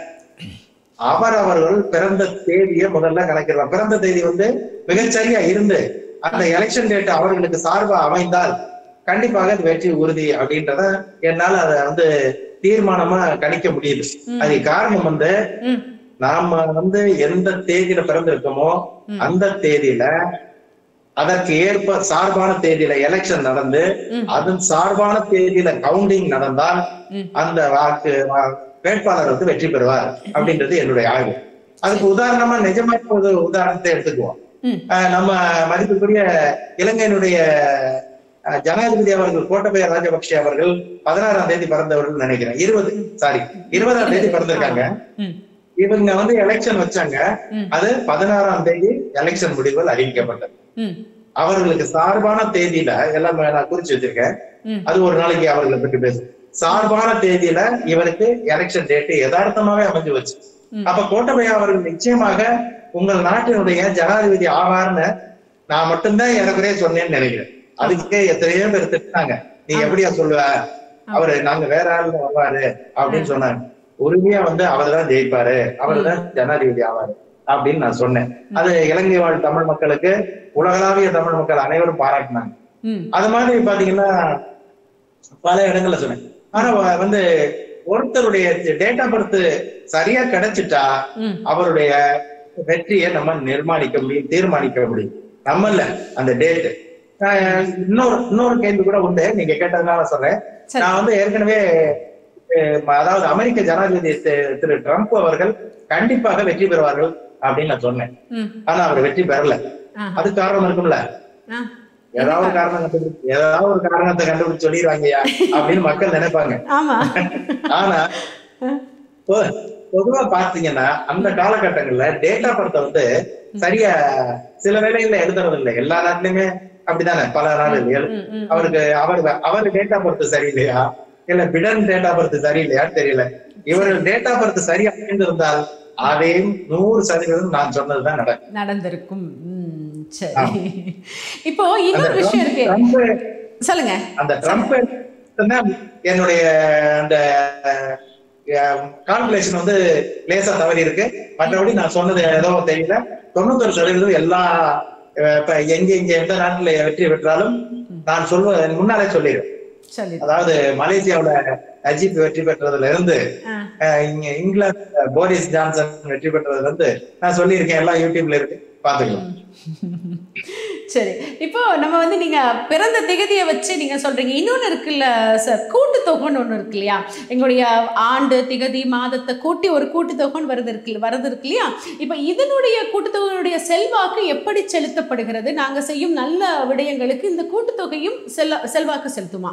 அவரவர்கள் பிறந்த தேதியை முதல்ல கணக்கிடலாம் பிறந்த தேதி வந்து மிகச்சரியா இருந்து அந்த எலெக்ஷன் டேட் அவர்களுக்கு சார்பா அமைந்தால் கண்டிப்பாக அது வெற்றி உறுதி அப்படின்றத என்னால அதை வந்து தீர்மானமா கணிக்க முடியுது ம். அது காரணம் வந்து ம் நாம வந்து எந்த தேதியில பிறந்திருக்கோமோ ம். அந்த தேதியில அதற்கு ஏற்ப சார்பான தேதியில எலெக்ஷன் நடந்து ம். அதன் சார்பான தேதியில கவுண்டிங் நடந்தால் ம். அந்த வாக்கு வா- வேட்பாளர் வந்து வெற்றி பெறுவார் அப்படின்றது என்னுடைய ஆய்வு அதுக்கு உதாரணமா நிஜமா ஒரு உதாரணத்தை எடுத்துக்குவோம் ம். அஹ் நம்ம மதிப்புக்குரிய இலங்கையினுடைய அஹ், ஜனாதிபதி அவர்கள் கோட்டபய ராஜபக்ஷ அவர்கள் பதினாறாம் தேதி பிறந்தவர்கள் நினைக்கிறேன் இருபது சாரி இருபதாம் தேதி பிறந்திருக்காங்க ம் இவங்க வந்து எலெக்ஷன் வச்சாங்க ம். அது பதினாறாம் தேதி எலெக்ஷன் முடிவுகள் அறிவிக்கப்பட்டது ம் அவர்களுக்கு சார்பான தேதியில எல்லாம் நான் குறிச்சு வச்சிருக்கேன் ம். அது ஒரு நாளைக்கு அவர்களை பற்றி பேசும் சார்பான தேதியில இவருக்கு எலெக்ஷன் டேட் யதார்த்தமாவே அமைஞ்சு வச்சு ம். அப்ப கோட்டபய அவர்கள் நிச்சயமாக உங்கள் நாட்டினுடைய ஜனாதிபதி ஆவார்னு நான் மட்டும்தான் எனக்குறே சொன்னேன்னு நினைக்கிறேன் அதுக்கே எத்தனையோ பேர் திட்டினாங்க நீ எப்படியா சொல்லுவ அவரு நாங்க வேற ஆள் வருவாரு அப்படின்னு சொன்னாங்க உறுதியா வந்து அவர் தான் ஜெயிப்பாரு அவர் தான் ஜனாதிபதி ஆவாரு அப்படின்னு நான் சொன்னேன் அது இலங்கை வாழ் தமிழ் மக்களுக்கு உலகளாவிய தமிழ் மக்கள் அனைவரும் பாராட்டினாங்க ம் அது மாதிரி பாத்தீங்கன்னா பல இடங்கள்ல சொன்னேன் ஆனா வ- வந்து ஒருத்தருடைய டேட்டா பர்த் சரியா கிடைச்சிட்டா ம் அவருடைய வெற்றியை நம்ம நிர்மாணிக்க முடியும் தீர்மானிக்க முடியும் நம்ம இல்ல அந்த டேட் இன்னொரு இன்னொரு கேள்வி கூட உண்டு நீங்க கேட்டதுனால சொல்றேன் சரி. நான் வந்து ஏற்கனவே அஹ், அதாவது அமெரிக்க ஜனாதிபதி திரு- திரு ட்ரம்ப் அவர்கள் கண்டிப்பாக வெற்றி பெறுவார்கள் அப்படின்னு நான் சொன்னேன் ம் ஆனா அவர் வெற்றி பெறல ஆஹா. அது காரணம் இருக்கும்ல ஆ ஏதாவது ஒரு காரணம் கண்டுபிடிச்சு ஏதாவது ஒரு காரணத்தை கண்டுபிடிச்சு சொல்லிடுவாங்கயா அப்படின்னு மக்கள் நினைப்பாங்க ஆமா ஆனா பொ- பொதுவா பாத்தீங்கன்னா அந்த காலகட்டங்கள்ல டேட்டா படத்தை வந்து சரியா சில வேலைகள்ல எழுதுறது இல்லை எல்லா நாட்டிலுமே அப்படிதானே பல நாடு எழு- ம் ம் அவருக்கு அவர் அவர் டேட்டா பர்த் சரியில்லையா இல்ல பிடன் டேட்டா பர்த் சரியில்லையான்னு தெரியல இவர்கள் டேட்டா பர்த் சரியா அமைந்திருந்தால் அதையும் நூறு சதவீதம் நான் சொன்னதுதான் நடக்கும் நடந்திருக்கும் ம் சரி இப்போ இன்னொரு விஷயம் இருக்கு ட்ரம்ப் சொல்லுங்க அந்த ட்ரம்ப் தான் என்னுடைய அந்த கால்குலேஷன் வந்து லேசா தவறி இருக்கு மற்றபடி நான் சொன்னது ஏதோ தெரியல தொண்ணூத்தொரு சதவீதம் எல்லா அஹ், இப்ப எங்க எங்க எந்த நாட்டுல வெற்றி பெற்றாலும் நான் சொல்வது முன்னாலே சொல்லிடுவேன் சொல்லி அதாவது மலேசியாவுல அஜித் வெற்றி பெற்றதுல இருந்து ஆ அஹ், இங்க இங்கிலாந்து போரிஸ் ஜான்சன் வெற்றி பெற்றதுல இருந்து நான் சொல்லியிருக்கேன் எல்லாம் யூடியூப்ல இருக்கு பாத்துக்கலாம் சரி இப்போ நம்ம வந்து நீங்க பிறந்த திகதியை வச்சு நீங்க சொல்றீங்க இன்னொன்று இருக்குல்ல சார் கூட்டுத்தொகைன்னு ஒன்று இருக்கு இல்லையா எங்களுடைய ஆண்டு திகதி மாதத்தை கூட்டி ஒரு கூட்டுத்தொகைன்னு வருது இருக்கு வரது இருக்கு இல்லையா இப்போ இதனுடைய கூட்டுத்தொகையினுடைய செல்வாக்கு எப்படி செலுத்தப்படுகிறது நாங்க செய்யும் நல்ல விடயங்களுக்கு இந்த கூட்டுத்தொகையும் செல்ல செல்வாக்கு செலுத்துமா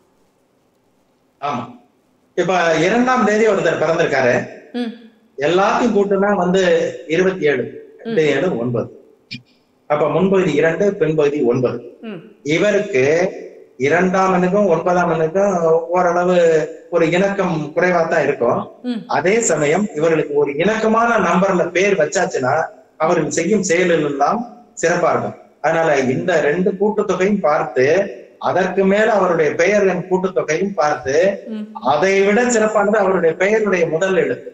ஆமா இப்ப இரண்டாம் தேதி ஒருத்தர் பிறந்திருக்காரு ம் எல்லாத்தையும் கூட்டுனா வந்து இருபத்தி ஏழு ரெண்டு ஏழு ஒன்பது அப்ப முன்பகுதி இரண்டு பின்பகுதி ஒன்பது ம் இவருக்கு இரண்டாம் எண்ணுக்கும் ஒன்பதாம் எண்ணுக்கும் ஓரளவு ஒரு இணக்கம் குறைவா தான் இருக்கும் ம். அதே சமயம் இவர்களுக்கு ஒரு இணக்கமான நம்பர்ல பேர் வச்சாச்சுன்னா அவர்கள் செய்யும் செயல்கள் எல்லாம் சிறப்பா இருக்கும் அதனால இந்த ரெண்டு கூட்டுத்தொகையும் பார்த்து அதற்கு மேல அவருடைய பெயரின் கூட்டுத்தொகையும் பார்த்து ம். அதை விட சிறப்பானது அவருடைய பெயருடைய முதல் எழுத்து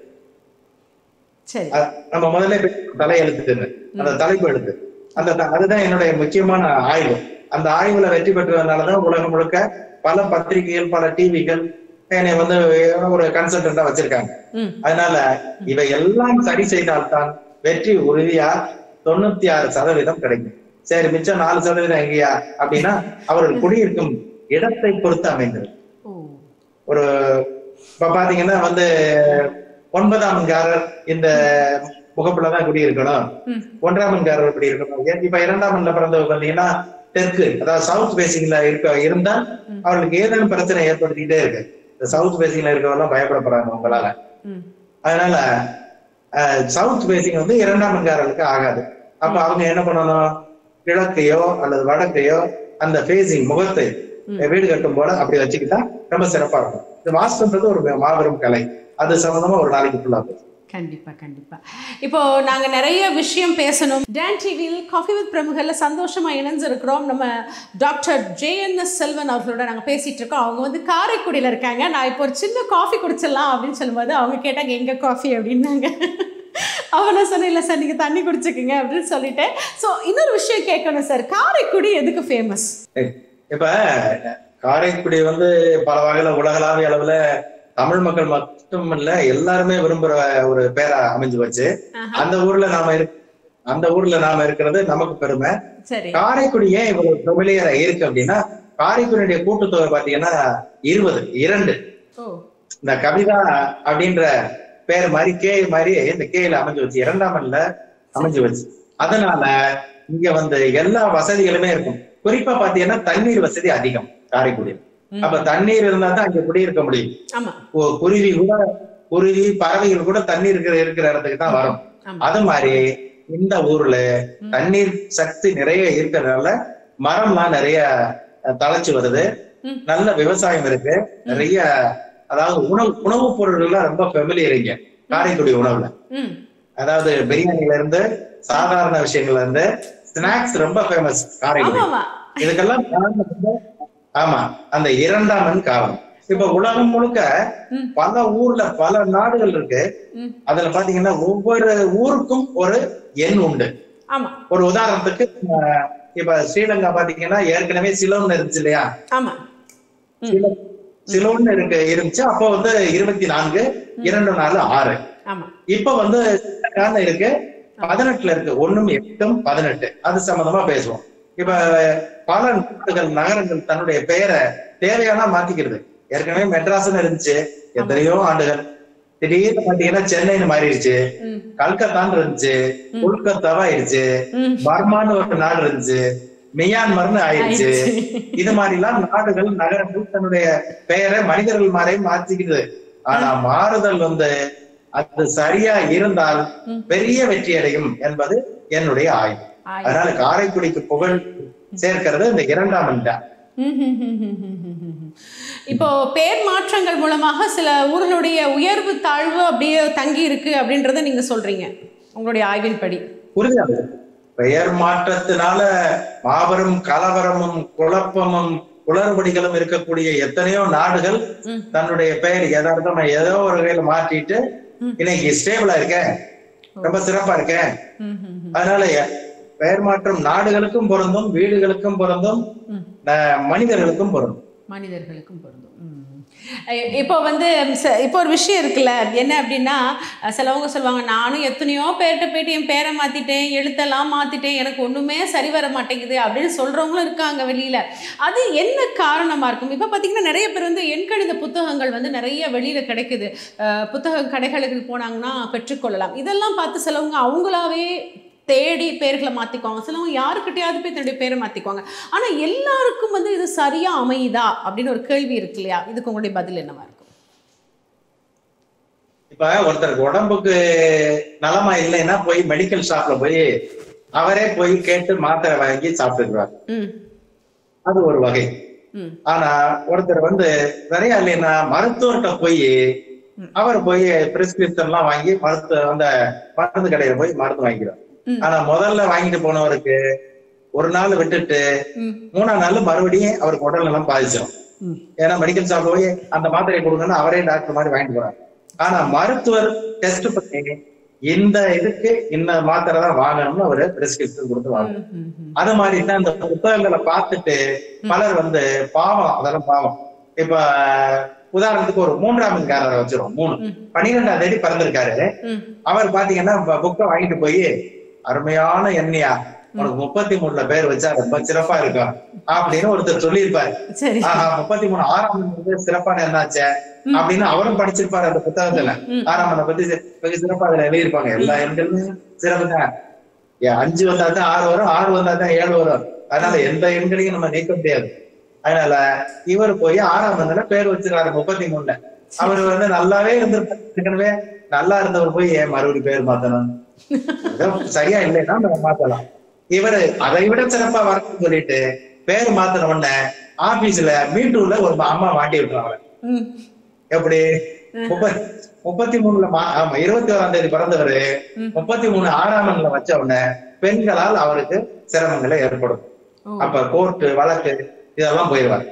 சரி அ- நம்ம முதல்ல பேசின தலை எழுத்துன்னு அந்த தலைப்பு எழுத்து அந்த த- அதுதான் என்னுடைய முக்கியமான ஆய்வு அந்த ஆய்வுல வெற்றி பெற்றதுனாலதான் உலகம் முழுக்க பல பத்திரிகைகள் பல டிவிகள் என்னை வந்து ஒரு கன்சல்டண்டா வச்சிருக்காங்க ம் அதனால இவை எல்லாம் சரி செய்தால்தான் வெற்றி உறுதியா தொண்ணூத்தி ஆறு சதவீதம் கிடைக்கும் சரி மிச்சம் நாலு சதவீதம் எங்கேயா அப்படின்னா அவர்கள் குடியிருக்கும் இடத்தை பொறுத்து அமைந்தது ஓ ஒரு இப்ப பாத்தீங்கன்னா வந்து ஒன்பதாம்காரர் இந்த முகப்புலதான் குடியிருக்கணும் ம் ஒன்றாமன்காரர் இப்படி இருக்கணும் ஏன் இப்ப இரண்டாமன்ல பிறந்தவங்க பாத்தீங்கன்னா தெற்கு அதாவது சவுத் பேசிங்ல இருக்க இருந்தால் அவர்களுக்கு ஏதேனும் பிரச்சனை ஏற்படுத்திக்கிட்டே இருக்கு இந்த சவுத் பேசிங்ல இருக்கவங்க பயப்படப்படுறாங்க உங்களால ம் அதனால சவுத் பேசிங் வந்து இரண்டாம் மண்காரர்களுக்கு ஆகாது அப்ப அவங்க என்ன பண்ணணும் கிழக்கையோ அல்லது வடக்கையோ அந்த ஃபேசிங் முகத்தை வீடு கட்டும் போல அப்படி வச்சுக்கிட்டா ரொம்ப சிறப்பா இருக்கும் இது வாஸ்துன்றது ஒரு மாபெரும் கலை அது சம்பந்தமா ஒரு நாளைக்கு ஃபுல்லா பேசுவோம். கண்டிப்பா கண்டிப்பா இப்போ நாங்க நிறைய விஷயம் பேசணும் டான் டிவியில் காஃபி வித் பிரமுகர்ல சந்தோஷமா இணைஞ்சிருக்கிறோம் நம்ம டாக்டர் ஜேஎன்எஸ் செல்வன் அவர்களோட நாங்க பேசிட்டு இருக்கோம் அவங்க வந்து காரைக்குடியில இருக்காங்க நான் இப்போ ஒரு சின்ன காஃபி குடிச்சிடலாம் அப்படின்னு சொல்லும்போது அவங்க கேட்டாங்க எங்க காஃபி அப்படின்னாங்க அவனை சொன்னேன் இல்லை சார் நீங்கள் தண்ணி குடிச்சுக்குங்க அப்படின்னு சொல்லிட்டேன் ஸோ இன்னொரு விஷயம் கேட்கணும் சார் காரைக்குடி எதுக்கு ஃபேமஸ் இப்ப காரைக்குடி வந்து பல வகையில உலகளாவிய அளவுல தமிழ் மக்கள் மட்டுமல்ல எல்லாருமே விரும்புற ஒரு பேரா அமைஞ்சு வச்சு அந்த ஊர்ல நாம இருக் அந்த ஊர்ல நாம இருக்கிறது நமக்கு பெருமை சரி காரைக்குடி ஏன் இவ்வளவு ஃபெமிலியரா இருக்கு அப்படின்னா காரைக்குடியுடைய கூட்டுத்தொகை பாத்தீங்கன்னா இருபது இரண்டு ஓ இந்த கவிதா அப்படின்ற பேர் மாதிரி கே மாதிரி இந்த கேல அமைஞ்சு வச்சு இரண்டாம் எண்ல அமைஞ்சு வச்சு அதனால இங்க வந்து எல்லா வசதிகளுமே இருக்கும் குறிப்பா பாத்தீங்கன்னா தண்ணீர் வசதி அதிகம் காரைக்குடியில் அப்ப தண்ணீர் இருந்தா தான் அங்க குடியிருக்க முடியும் ஆமா கு- குருவி கூட குருவி பறவைகள் கூட தண்ணீர் இருக்கிற இருக்கிற இடத்துக்கு தான் வரும் ஆமா அது மாதிரி இந்த ஊர்ல தண்ணீர் சக்தி நிறைய இருக்கிறதுனால மரம்லாம் நிறைய அஹ், தழைச்சு வருது ம். நல்ல விவசாயம் இருக்கு நிறைய அதாவது உணவு உணவுப் பொருள்கள்லாம் ரொம்ப ஃபெமிலியர் இங்க காரைக்குடி உணவுல ம் அதாவது பிரியாணில இருந்து சாதாரண விஷயங்கள்ல இருந்து ஸ்நாக்ஸ் ரொம்ப ஃபேமஸ் காரைக்குடி ஆமா ஆமா இதுக்கெல்லாம் காரணம் வந்து, ஆமா அந்த இரண்டாம் எண் காரணம் இப்ப உலகம் முழுக்க ம். பல ஊர்ல பல நாடுகள் இருக்கு ம் அதுல பாத்தீங்கன்னா ஒவ்வொரு ஊருக்கும் ஒரு எண் உண்டு ஆமா ஒரு உதாரணத்துக்கு அஹ், இப்ப ஸ்ரீலங்கா பாத்தீங்கன்னா ஏற்கனவே சிலோன் இருந்துச்சு இல்லையா ஆமா சிலோ- சிலோன் இருக்கு இருந்துச்சு அப்போ வந்து இருபத்தி நான்கு இரண்டு நாலு ஆறு ஆமா இப்ப வந்து ஸ்ரீலங்கான்னு இருக்கு பதினெட்டுல இருக்கு ஒண்ணும் எட்டும் பதினெட்டு அது சம்பந்தமா பேசுவோம் இப்ப பல நாடுகள் நகரங்கள் தன்னுடைய பெயரை தேவையானா மாத்திக்கிறது ஏற்கனவே மெட்ராஸ்னு இருந்துச்சு எத்தனையோ ஆண்டுகள் திடீர்னு பாத்தீங்கன்னா சென்னைன்னு மாறிடுச்சு ம் கல்கத்தான்னு இருந்துச்சு கொல்கத்தாவா ஆயிடுச்சு ம் பர்மான்னு ஒரு நாடு இருந்துச்சு மியான்மர்னு ஆயிடுச்சு ஆயிடுச்சு. இது மாதிரி எல்லாம் நாடுகள் நகரங்கள் தன்னுடைய பெயரை மனிதர்கள் மாதிரியும் மாத்திக்கிது ஆனா மாறுதல் வந்து அது சரியா இருந்தால் பெரிய வெற்றி அடையும் என்பது என்னுடைய ஆய்வு ஆய்வு. அதனால காரைக்குடிக்கு புகழ் சேர்க்கிறது இந்த இரண்டாம் அணி தான் இப்போ பேர் மாற்றங்கள் மூலமாக சில ஊர்களுடைய உயர்வு தாழ்வு அப்படியே தங்கி இருக்கு அப்படின்றத நீங்க சொல்றீங்க உங்களுடைய ஆய்வின்படி உறுதியானது பெயர் மாற்றத்தினால மாபெரும் கலவரமும் குழப்பமும் குளறுபடிகளும் இருக்கக்கூடிய எத்தனையோ நாடுகள் ம். தன்னுடைய பெயர் எதார்த்தமா ஏதோ ஒரு வகையில மாற்றிட்டு ம். இன்னைக்கு ஸ்டேபிளா இருக்கேன் ரொம்ப சிறப்பா இருக்கேன் ம், ம், ம். அதனால எ- பெயர் மாற்றம் நாடுகளுக்கும் பொருந்தும் வீடுகளுக்கும் பொருந்தும் ம். ந- மனிதர்களுக்கும் பொருந்தும் மனிதர்களுக்கும் பொருந்தும் ம். இ- இப்போ வந்து ச- இப்போ ஒரு விஷயம் இருக்குல்ல என்ன அப்படின்னா அஹ், சிலவங்க சொல்லுவாங்க நானும் எத்தனையோ பேர்கிட்ட போயிட்டு என் பேரை மாற்றிட்டேன் எழுத்தெல்லாம் மாற்றிட்டேன் எனக்கு ஒன்றுமே சரி வர மாட்டேங்குது அப்படின்னு சொல்கிறவங்களும் இருக்காங்க வெளியில் அது என்ன காரணமாக இருக்கும் இப்போ பார்த்தீங்கன்னா நிறைய பேர் வந்து எண்கணித புத்தகங்கள் வந்து நிறைய வெளியில் கிடைக்குது அஹ், புத்தக கடைகளுக்கு போனாங்கன்னா பெற்றுக்கொள்ளலாம் இதெல்லாம் பார்த்து சிலவங்க அவங்களாவே தேடி பேர்களை மாற்றிக்குவாங்க சிலவங்க யாருக்கிட்டையாவது போய் தன்னுடைய பேரை மாற்றிக்குவாங்க ஆனால் எல்லாருக்கும் வந்து இது சரியாக அமையுதா அப்படின்னு ஒரு கேள்வி இருக்கு இல்லையா இதுக்கு உங்களுடைய பதில் என்னவா இருக்கும் இப்ப ஒருத்தருக்கு உடம்புக்கு நலமா இல்லைன்னா போய் மெடிக்கல் ஷாப்ல போய் அவரே போய் கேட்டு மாத்திரை வாங்கி சாப்பிட்டுக்குவார் ம் அது ஒரு வகை ம் ஆனா ஒருத்தர் வந்து நிறைய இல்லைன்னா மருத்துவர்கிட்ட போய் அவர் போய் பிரிஸ்கிரிப்ஷன் எல்லாம் வாங்கி மருத்துவ அந்த மருந்து கடையில போய் மருந்து வாங்கிக்கிறார் ம். ஆனா முதல்ல வாங்கிட்டு போனவருக்கு ஒரு நாள் விட்டுட்டு ம் மூணாம் நாள் மறுபடியும் அவருக்கு உடல் நலம் பாதிச்சிடும் ம் ஏன்னா மெடிக்கல் ஷாப்ல போய் அந்த மாத்திரையை கொடுங்கன்னு அவரே டாக்டர் மாதிரி வாங்கிட்டு போறாரு ஆனா மருத்துவர் டெஸ்ட் பண்ணி இந்த இதுக்கு இந்த மாத்திரை தான் வாங்கணும்னு அவரு பிரிஸ்கிரிப்ஷன் கொடுத்து வாங்க ம், ம், ம். அது மாதிரி தான் இந்த புத்தகங்களை பார்த்துட்டு பலர் வந்து பாவம் அதெல்லாம் பாவம் இப்ப உதாரணத்துக்கு ஒரு மூன்றாம் எண்காரரை வச்சிரும் மூணு ம். பன்னிரெண்டாம் தேதி பிறந்திருக்காரு ம். அவர் பாத்தீங்கன்னா புக்கை வாங்கிட்டு போய் அருமையான எண்ணெயா உனக்கு முப்பத்தி மூணுல பேர் வச்சா ரொம்ப சிறப்பா இருக்கும் அப்படின்னு ஒருத்தர் சொல்லியிருப்பாரு சரி ஆஹா முப்பத்தி மூணு ஆறாம் எண்ணு சிறப்பான என்னாச்சே அப்படின்னு அவரும் படிச்சிருப்பாரு அந்த புத்தகத்துல ம். ஆறாம் எண்ணை பத்தி சி- மிக சிறப்பா அதுல எழுதியிருப்பாங்க எல்லா எண்களுமே சிறப்பு தான் ஏன் அஞ்சு வந்தா தான் ஆறு வரும் ஆறு வந்தா தான் ஏழு வரும் அதனால எந்த எண்களையும் நம்ம நீக்க முடியாது அதனால இவர் போய் ஆறாம் எண்ணுல பேர் வச்சிருக்காரு முப்பத்தி மூணுல அவர் வந்து நல்லாவே இருந்திருப்பாரு ஏற்கனவே நல்லா இருந்தவர் போய் ஏன் மறுபடியும் பேர் மாத்தணும் ஏதோ சரியா இல்லைன்னா நம்ம மாத்தலாம் இவரு அதை விட சிறப்பா வரணும்னு சொல்லிட்டு பேர் மாத்தின உடனே ஆபீஸ்ல மீட்டூர்ல ஒரு அம்மா மாட்டி விட்டுறாங்க ம் எப்படி முப்பத்தி முப்பத்தி மூணுல மா- ஆமா இருபத்தி ஓராம் தேதி பிறந்தவரு ம். முப்பத்தி மூணு ஆறாம் எண்ணுல வச்ச உடனே பெண்களால் அவருக்கு சிரமங்களை ஏற்படும் ஓ. அப்ப கோர்ட்டு வழக்கு இதெல்லாம் போயிடுவார்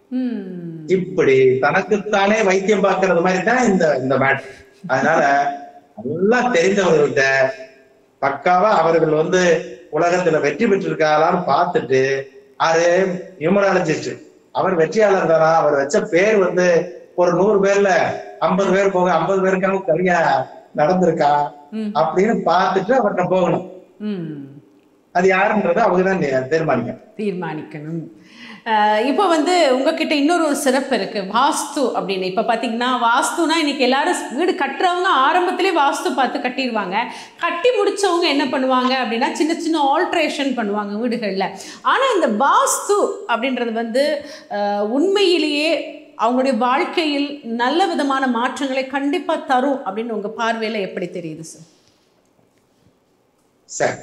ம் இப்படி தனக்குத்தானே வைத்தியம் பார்க்கறது மாதிரி தான் இந்த இந்த மேட் அதனால நல்லா தெரிந்தவர்கள்ட்ட பக்காவா அவர்கள் வந்து உலகத்துல வெற்றி பெற்றிருக்காரான்னு பார்த்துட்டு அது நியூமராலஜிஸ்ட் அவர் வெற்றியாளர் தானா அவர் வச்ச பேர் வந்து ஒரு நூறு பேர்ல ஐம்பது பேர் போக ஐம்பது பேருக்காக சரியா நடந்திருக்கா ம். அப்படின்னு பார்த்துட்டு அவர்கிட்ட போகணும் ம் அது யாருன்றதை அவங்க தான் தீர்மானிக்கணும் தீர்மானிக்கணும் அஹ் இப்போ வந்து உங்ககிட்ட இன்னொரு ஒரு சிறப்பு இருக்கு வாஸ்து அப்படின்னு இப்போ பார்த்தீங்கன்னா வாஸ்துனா இன்னைக்கு எல்லாரும் வீடு கட்டுறவங்க ஆரம்பத்திலே வாஸ்து பார்த்து கட்டிடுவாங்க கட்டி முடிச்சவங்க என்ன பண்ணுவாங்க அப்படின்னா சின்ன சின்ன ஆல்ட்ரேஷன் பண்ணுவாங்க வீடுகளில் ஆனால் இந்த வாஸ்து அப்படின்றது வந்து அஹ், உண்மையிலேயே அவங்களுடைய வாழ்க்கையில் நல்ல விதமான மாற்றங்களை கண்டிப்பாக தரும் அப்படின்னு உங்கள் பார்வையில் எப்படி தெரியுது சார் சரி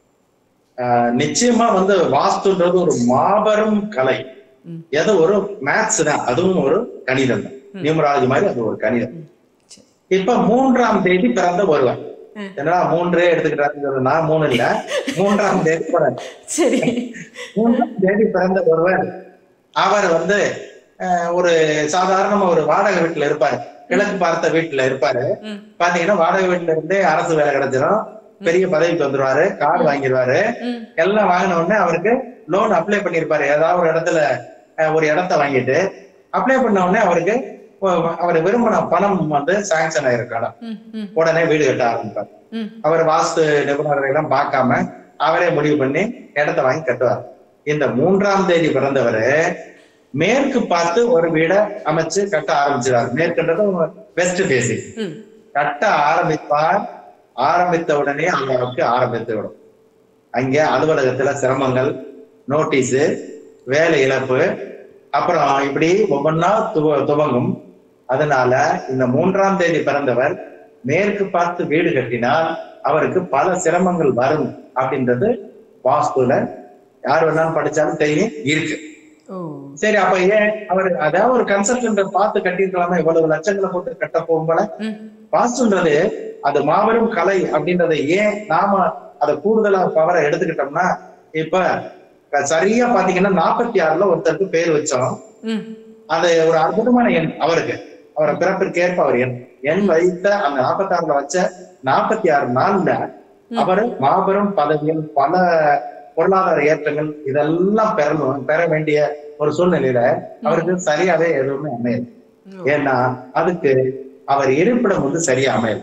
ஆஹ் நிச்சயமா வந்து வாஸ்துன்றது ஒரு மாபெரும் கலை ம். ஏதோ ஒரு மேத்ஸ் தான் அதுவும் ஒரு கணிதம் தான் நியூமராலஜி மாதிரி அது ஒரு கணிதம் சரி. இப்ப மூன்றாம் தேதி பிறந்த ஒருவன் ம். என்னடா மூன்றே எடுத்துக்கிட்டாரு நான் மூணு இல்ல மூன்றாம் தேதி பிறந்த சரி மூன்றாம் தேதி பிறந்த ஒருவர் அவர் வந்து ஆஹ், ஒரு சாதாரணமா ஒரு வாடகை வீட்டுல இருப்பாரு கிழக்கு பார்த்த வீட்டுல இருப்பாரு ம் பாத்தீங்கன்னா வாடகை வீட்டுல இருந்தே அரசு வேலை கிடைச்சிடும் பெரிய பதவிக்கு வந்துருவாரு கார் வாங்கிடுவாரு ம் எல்லாம் வாங்கின உடனே அவருக்கு லோன் அப்ளை பண்ணிருப்பாரு ஏதாவது ஒரு இடத்துல அஹ், ஒரு இடத்த வாங்கிட்டு அப்ளை பண்ண உடனே அவருக்கு ஒ- அவர் விரும்பின பணம் வந்து சாங்ஷன் ஆயிருக்கான ம் ம் உடனே வீடு கட்ட ஆரம்பிப்பார் ம் அவர் வாஸ்து நிபுணர்களை எல்லாம் பார்க்காம அவரே முடிவு பண்ணி இடத்த வாங்கி கட்டுவார் இந்த மூன்றாம் தேதி பிறந்தவர் மேற்கு பார்த்து ஒரு வீடை அமைச்சு கட்ட ஆரம்பிச்சிடாரு மேற்குன்றது வெஸ்ட் பேசிக் ம் கட்ட ஆரம்பிப்பார் ஆரம்பித்த உடனே அவருக்கு ஆரம்பித்து விடும் அங்க அலுவலகத்துல சிரமங்கள் நோட்டீஸ் வேலை இழப்பு அப்புறம் இப்படி ஒவ்வொன்றா துவ துவங்கும் அதனால இந்த மூன்றாம் தேதி பிறந்தவர் மேற்கு பார்த்து வீடு கட்டினால் அவருக்கு பல சிரமங்கள் வரும் அப்படின்றது வாஸ்துல யார் வேணாலும் படிச்சாலும் தெரியும் இருக்கு ஓ சரி அப்ப ஏன் அவர் அதாவது ஒரு கன்சல்டன்ட் பார்த்து கட்டியிருக்கலாமா இவ்வளவு லட்சங்களை போட்டு கட்ட போகும்போல ம் வாஸ்துன்றது அது மாபெரும் கலை அப்படின்றத ஏன் நாம அதை கூடுதலா பவரை எடுத்துக்கிட்டோம்னா இப்ப சரியா பாத்தீங்கன்னா நாற்பத்தி ஆறுல ஒருத்தருக்கு பேர் வச்சோம் ம் அது ஒரு அற்புதமான எண் அவருக்கு அவரை பிறப்பிற்கு ஏற்ப அவர் எண் எண் வைத்த அந்த நாற்பத்தி ஆறுல வச்ச நாற்பத்தி ஆறு நாள்ல அவர் மாபெரும் பதவிகள் பல பொருளாதார ஏற்றங்கள் இதெல்லாம் பெறணும் பெற வேண்டிய ஒரு சூழ்நிலையில அவருக்கு சரியாவே எதுவுமே அமையல ஏன்னா அதுக்கு அவர் இருப்பிடம் வந்து சரியா அமையல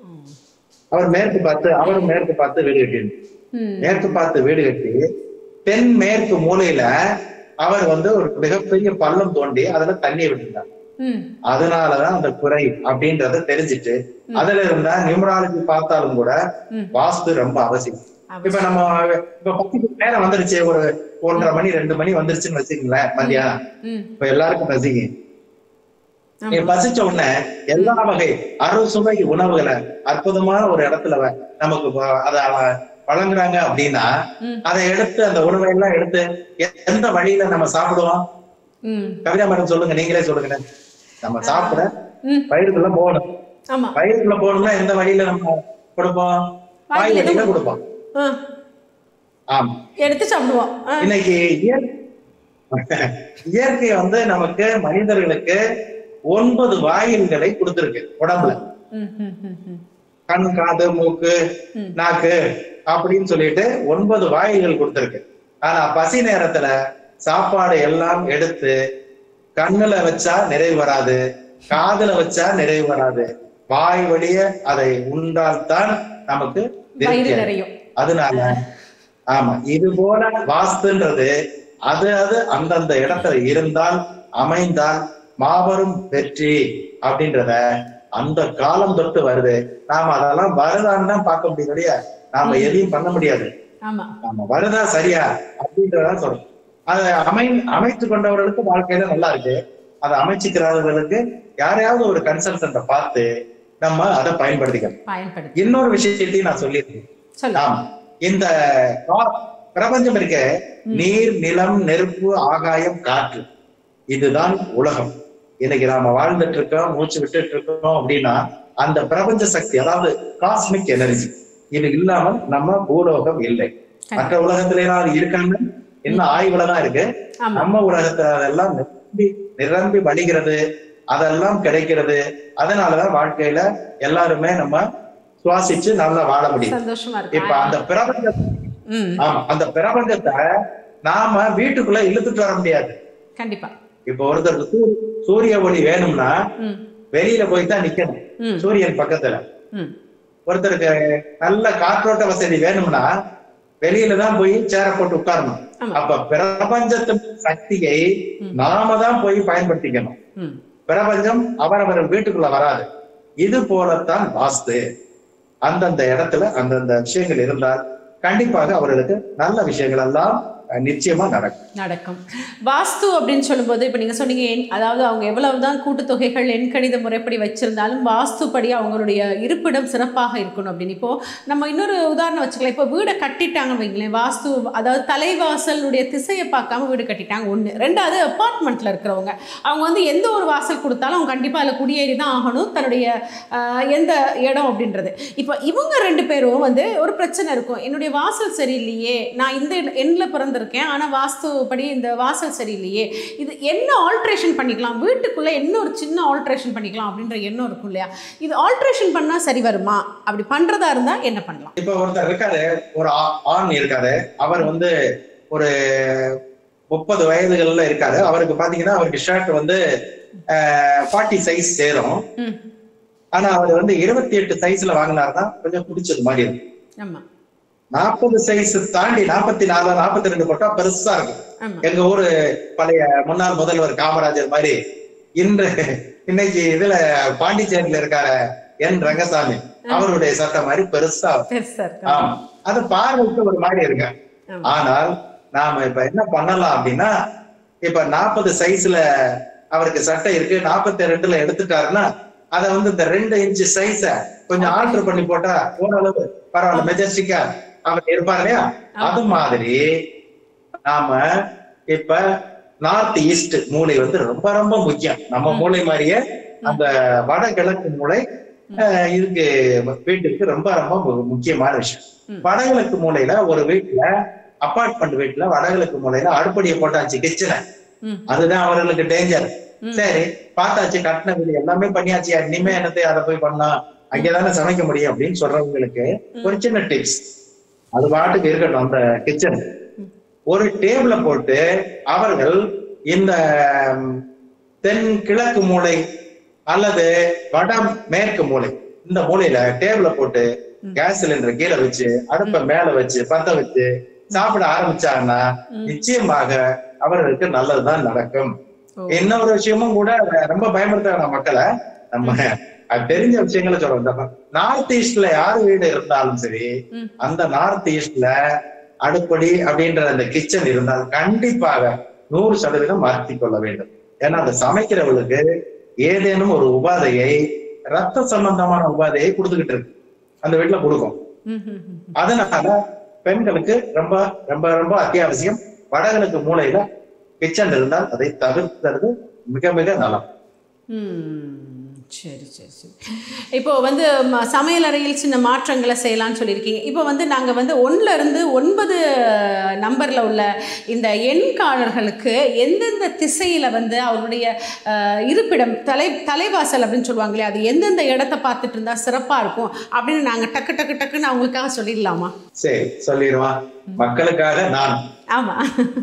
அவர் மேற்கு பார்த்து அவரும் மேற்கு பார்த்து வீடு கட்டினார் ம் மேற்கு பார்த்து வீடு கட்டி தென் மேற்கு மூலையில அவர் வந்து ஒரு மிகப்பெரிய பள்ளம் தோண்டி அதுல தண்ணியை விட்டுருந்தார் ம் அதனாலதான் அந்த குறை அப்படின்றத தெரிஞ்சுட்டு அதுல இருந்தா நியூமராலஜி பார்த்தாலும் கூட ம். வாஸ்து ரொம்ப அவசியம் இப்ப நம்ம இப்ப பத்துக்கு நேரம் வந்துருச்சு ஒரு ஒன்றரை மணி ரெண்டு மணி வந்துருச்சுன்னு வச்சுக்கங்களேன் மதியானம் ம் இப்ப எல்லாருக்கும் பசிக்கு ஆமா. நீ பசிச்ச உடனே எல்லா வகை அறுசுவை உணவுகளை அற்புதமான ஒரு இடத்துல வ- நமக்கு வ- அத அவ- வழங்குறாங்க அப்படின்னா ம். அதை எடுத்து அந்த உணவை எல்லாம் எடுத்து எ- எந்த வழியில நம்ம சாப்பிடுவோம் ம் கவிதா மேடம் சொல்லுங்க நீங்களே சொல்லுங்க நம்ம சாப்பிட ம் வயிறுக்குள்ள போகணும் ஆமா வயிறுக்குள்ள போகணும்னா எந்த வழியில நம்ம கொடுப்போம் வாய் வாயில வழியில தான் கொடுப்போம் ஆ ஆமா எடுத்து சாப்பிடுவோம் ஆ, இன்னைக்கு இயற்- இயற்கை வந்து நமக்கு மனிதர்களுக்கு ஒன்பது வாயில்களை கொடுத்திருக்கு உடம்புல ம், ம், ம், ம். கண் காது மூக்கு ம். நாக்கு அப்படின்னு சொல்லிட்டு ஒன்பது வாயில்கள் கொடுத்திருக்கு ஆனா பசி நேரத்துல சாப்பாடு எல்லாம் எடுத்து கண்ணுல வச்சா நிறைவு வராது காதுல வச்சா நிறைவு வராது வாய் வழிய அதை உண்டால்தான் நமக்கு வயிறு திருப்தி அடையும். நிறையும் அதனால ஆமா இது போல வாஸ்துன்றது அது அது அந்தந்த இடத்துல இருந்தால் அமைந்தால் மாபெரும் வெற்றி அப்படின்றத அந்த காலம் தொட்டு வருது நாம அதெல்லாம் வருதான்னு தான் பார்க்க முடியும் இல்லையா நாம எதையும் பண்ண முடியாது ஆமா நாம வருதா சரியா அப்படின்றதான் சொல்றோம் அதை அமை அமைத்து கொண்டவர்களுக்கு வாழ்க்கையில நல்லா இருக்கு அதை அமைச்சுக்கிறவர்களுக்கு யாரையாவது ஒரு கன்சல்டன்ட பார்த்து நம்ம அதை பயன்படுத்திக்கணும் பயன்படுத்தி இன்னொரு விஷயத்தையும் நான் சொல்லியிருக்கேன் சொல்லு ஆம் இந்த கா- பிரபஞ்சம் இருக்க நீர் நிலம் நெருப்பு ஆகாயம் காற்று இதுதான் உலகம் இன்னைக்கு நாம வாழ்ந்துட்டு இருக்கோம் மூச்சு விட்டுட்டு இருக்கோம் அப்படின்னா அந்த பிரபஞ்ச சக்தி அதாவது காஸ்மிக் எனர்ஜி இது இல்லாமல் நம்ம பூலோகம் இல்லை மற்ற உலகத்துல எல்லாம் அது இருக்காங்க இன்னும் ஆய்வுல தான் இருக்கு ஆமா நம்ம உலகத்துல அதெல்லாம் நிரம்பி நிரம்பி வழிகிறது அதெல்லாம் கிடைக்கிறது அதனாலதான் வாழ்க்கையில எல்லாருமே நம்ம சுவாசிச்சு நல்லா வாழ முடியும் சந்தோஷமா இப்ப இருக்கு அந்த பிரபஞ்ச ம் ஆமா அந்த பிரபஞ்சத்தை நாம வீட்டுக்குள்ள இழுத்துட்டு வர முடியாது கண்டிப்பா இப்ப ஒருத்தருக்கு சூ- சூரிய ஒளி வேணும்னா ம் வெளியில போய் தான் நிக்கணும் ம் சூரியன் பக்கத்துல ம் ஒருத்தருக்கு நல்ல காற்றோட்ட வசதி வேணும்னா வெளியில தான் போய் சேர போட்டு உட்காரணும் ஆமா. அப்ப பிரபஞ்சத்தின் சக்தியை நாம தான் போய் பயன்படுத்திக்கணும் ம் பிரபஞ்சம் அவரவர் வீட்டுக்குள்ள வராது இது போலத்தான் வாஸ்து அந்தந்த இடத்துல அந்தந்த விஷயங்கள் இருந்தால் கண்டிப்பாக அவர்களுக்கு நல்ல விஷயங்கள் எல்லாம் அஹ், நிச்சயமா நடக்கும் நடக்கும் வாஸ்து அப்படின்னு சொல்லும்போது இப்போ நீங்கள் சொன்னீங்க எண் அதாவது அவங்க எவ்வளவுதான் கூட்டுத்தொகைகள் எண்கணித முறைப்படி வச்சிருந்தாலும் வாஸ்துப்படி அவங்களுடைய இருப்பிடம் சிறப்பாக இருக்கணும் அப்படின்னு இப்போ நம்ம இன்னொரு உதாரணம் வச்சுக்கலாம் இப்போ வீடை கட்டிட்டாங்கன்னு வைங்களேன் வாஸ்து அதாவது தலைவாசலுடைய திசையை பார்க்காம வீடு கட்டிட்டாங்க ஒன்று ரெண்டாவது அப்பார்ட்மெண்ட்டில் இருக்கிறவங்க அவங்க வந்து எந்த ஒரு வாசல் கொடுத்தாலும் அவங்க கண்டிப்பாக அதில் குடியேறி தான் ஆகணும் தன்னுடைய ஆஹ், எந்த இடம் அப்படின்றது இப்போ இவங்க ரெண்டு பேரும் வந்து ஒரு பிரச்சனை இருக்கும் என்னுடைய வாசல் சரியில்லையே நான் இந்த எண்ணில் பிறந்திருக்கேன் ஆனால் வாஸ்துப்படி இந்த வாசல் சரியில்லையே இது என்ன ஆல்ட்ரேஷன் பண்ணிக்கலாம் வீட்டுக்குள்ளே என்ன ஒரு சின்ன ஆல்ட்ரேஷன் பண்ணிக்கலாம் அப்படின்ற எண்ணம் இருக்கும் இல்லையா இது ஆல்ட்ரேஷன் பண்ணால் சரி வருமா அப்படி பண்ணுறதா இருந்தால் என்ன பண்ணலாம் இப்ப ஒருத்தர் இருக்காரு ஒரு ஆ- ஆண் இருக்காரு அவர் வந்து ஒரு முப்பது வயதுகள்ல இருக்காரு அவருக்கு பாத்தீங்கன்னா அவருக்கு ஷர்ட் வந்து ஃபார்ட்டி சைஸ் சேரும் ம் ஆனா அவர் வந்து இருபத்தி எட்டு சைஸ்ல வாங்கினாருன்னா கொஞ்சம் பிடிச்சது மாதிரி இருக்கும் ஆமாம் நாற்பது சைஸ் தாண்டி நாற்பத்தி நாலு நாற்பத்தி ரெண்டு போட்டா பெருசா இருக்கும் ஆமாம் எங்க ஊரு பழைய முன்னாள் முதல்வர் காமராஜர் மாதிரி இன்று இன்னைக்கு இதுல பாண்டிச்சேரியில இருக்கார என் ரங்கசாமி அவருடைய சட்டை மாதிரி பெருசா இருக்கும். பெருசாக இருக்கு ஆமா அது பார்வைக்கு ஒரு மாதிரி இருக்கு ஆமா. ஆனால் நாம இப்ப என்ன பண்ணலாம் அப்படின்னா இப்ப நாற்பது சைஸ்ல அவருக்கு சட்டை இருக்கு நாற்பத்தி ரெண்டுல எடுத்துட்டாருன்னா அத வந்து இந்த ரெண்டு இன்ச்சு சைஸ கொஞ்சம் ஆல்டர் பண்ணி போட்டா ஓரளவு பரவாயில்ல மெஜஸ்டிக்கா அவர் இருப்பார் இல்லையா அது மாதிரி நாம இப்ப நார்த் ஈஸ்ட் மூளை வந்து ரொம்ப ரொம்ப முக்கியம் நம்ம மூளை மாதிரியே அந்த வடகிழக்கு மூளை அஹ், இதுக்கு வீட்டுக்கு ரொம்ப ரொம்ப மு- முக்கியமான விஷயம் ம். வடகிழக்கு மூலையில ஒரு வீட்டுல அபார்ட்மெண்ட் வீட்டுல வடகிழக்கு மூலையில அடுப்படியை போட்டாச்சு கிச்சனை ம் அதுதான் அவர்களுக்கு டேஞ்சர் ம். சரி பார்த்தாச்சு கட்டின வீடு எல்லாமே பண்ணியாச்சு இனிமே என்னத்தை அதை போய் பண்ணா அங்கேதானே சமைக்க முடியும் அப்படின்னு சொல்றவங்களுக்கு ஒரு சின்ன டிப்ஸ் அது பாட்டுக்கு இருக்கட்டும் அந்த கிச்சன் ஒரு டேபிள போட்டு அவர்கள் இந்த ம், தென் கிழக்கு மூலை அல்லது வட மேற்கு மூலை இந்த மூலையில டேபிள போட்டு கேஸ் சிலிண்டர் கீழே வச்சு அடுப்ப மேல வச்சு பத்த வச்சு சாப்பிட ஆரம்பிச்சாங்கன்னா நிச்சயமாக அவர்களுக்கு நல்லதுதான் நடக்கும் ஓ. இன்னொரு விஷயமும் கூட ரொம்ப பயமுறுத்த மக்களை நம்ம அது தெரிஞ்ச விஷயங்களை சொல்றோம் இந்த நார்த் ஈஸ்ட்ல யார் வீடு இருந்தாலும் சரி ம். அந்த நார்த் ஈஸ்ட்ல அடுப்படி அப்படின்ற அந்த கிச்சன் இருந்தால் கண்டிப்பாக நூறு சதவீதம் மாற்றி கொள்ள வேண்டும் ஏன்னா அந்த சமைக்கிறவளுக்கு ஏதேனும் ஒரு உபாதையை ரத்த சம்பந்தமான உபாதையை கொடுத்துக்கிட்டு இருக்கு அந்த வீட்டுல கொடுக்கும் ம் ம் ம் அதனால பெண்களுக்கு ரொம்ப ரொம்ப ரொம்ப அத்தியாவசியம் வடகிழக்கு மூலையில கிச்சன் இருந்தால் அதை தவிர்க்கிறது மிக மிக நலம் ம் சரி சரி சரி இப்போ வந்து ம- சமையல் அறையில் சின்ன மாற்றங்களை செய்யலாம்னு சொல்லியிருக்கீங்க இப்போ வந்து நாங்கள் வந்து ஒண்ணுல இருந்து ஒன்பது நம்பரில் உள்ள இந்த எண்காரர்களுக்கு எந்தெந்த திசையில் வந்து அவருடைய அஹ், இருப்பிடம் தலை தலைவாசல் அப்படின்னு சொல்லுவாங்க இல்லையா அது எந்தெந்த இடத்த பார்த்துட்டு இருந்தால் சிறப்பாக இருக்கும் அப்படின்னு நாங்கள் டக்கு டக்கு டக்குன்னு அவங்களுக்காக சொல்லிடலாமா சரி சொல்லிடுவான் மக்களுக்காக நான் ஆமாம்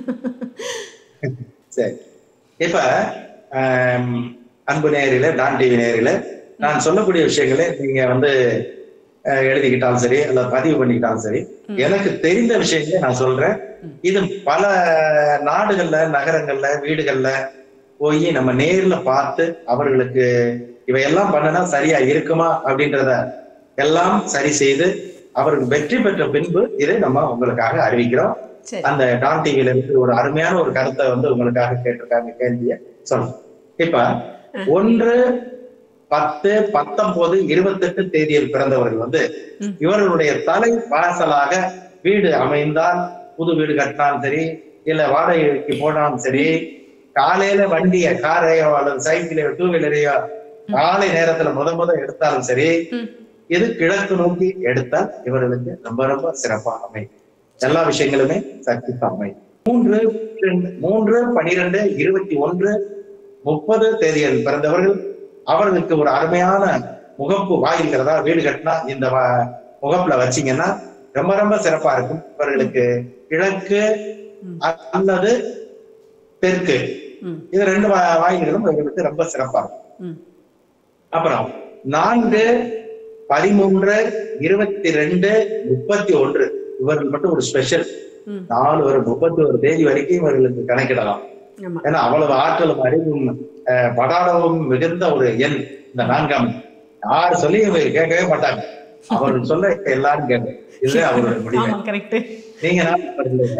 சரி இப்ப ஆம், அன்பு நேரில டான் டிவி நேரில நான் சொல்லக்கூடிய விஷயங்களை நீங்க வந்து அஹ், எழுதிக்கிட்டாலும் சரி அல்ல பதிவு பண்ணிக்கிட்டாலும் சரி எனக்கு தெரிந்த விஷயங்களை நான் சொல்றேன் இது பல நாடுகள்ல நகரங்கள்ல வீடுகள்ல போய் நம்ம நேர்ல பார்த்து அவர்களுக்கு இவையெல்லாம் பண்ணுனா சரியா இருக்குமா அப்படின்றத எல்லாம் சரி செய்து அவர்கள் வெற்றி பெற்ற பின்பு இதை நம்ம உங்களுக்காக அறிவிக்கிறோம் சரி அந்த டான் டிவில இருந்து ஒரு அருமையான ஒரு கருத்தை வந்து உங்களுக்காக கேட்டிருக்காங்க கேள்விய சொல்றேன் இப்ப ஒன்று பத்து பத்தொன்பது இருபத்தெட்டு தேதியில் பிறந்தவர்கள் வந்து ம். இவர்களுடைய தலை வாசலாக வீடு அமைந்தால் புது வீடு கட்டினாலும் சரி இல்ல வாடகைக்கு போனாலும் சரி காலையில வண்டிய காரையோ அல்லது சைக்கிளையோ டூ வீலரையோ காலை நேரத்துல முத முத எடுத்தாலும் சரி ம். இது கிழக்கு நோக்கி எடுத்தால் இவர்களுக்கு ரொம்ப ரொம்ப சிறப்பாக அமையும் எல்லா விஷயங்களுமே சக்தி அமையும் மூன்று இரண்டு- மூன்று பனிரெண்டு இருபத்தி ஒன்று முப்பது தேதியில் பிறந்தவர்கள் அவர்களுக்கு ஒரு அருமையான முகப்பு வாயில்கிறதா வீடு கட்டினா இந்த வா- முகப்புல வச்சீங்கன்னா ரொம்ப ரொம்ப சிறப்பா இருக்கும் இவர்களுக்கு கிழக்கு ம். அல்லது தெற்கு ம் இது ரெண்டு வா- வாயில்களும் இவர்களுக்கு ரொம்ப சிறப்பா இருக்கும் ம் அப்புறம் நான்கு பதிமூன்று இருபத்தி ரெண்டு முப்பத்தி ஒன்று இவர்கள் மட்டும் ஒரு ஸ்பெஷல் ம் நாலு ஒரு முப்பத்தி ஒரு தேதி வரைக்கும் இவர்களுக்கு கணக்கிடலாம் ஆமாம் ஏன்னா அவ்வளவு ஆற்றலும் அறிவும் அஹ், படாடவும் மிகுந்த ஒரு எண் இந்த நான்காம் எண். யார் சொல்லி இவங்க கேட்கவே மாட்டாங்க அவர்கள் சொல்ல எல்லாரும் கேட்கும் இதுவே அவருடைய முடிவு ஆமாம் கரெக்டு நீங்க நான் சொல்லல.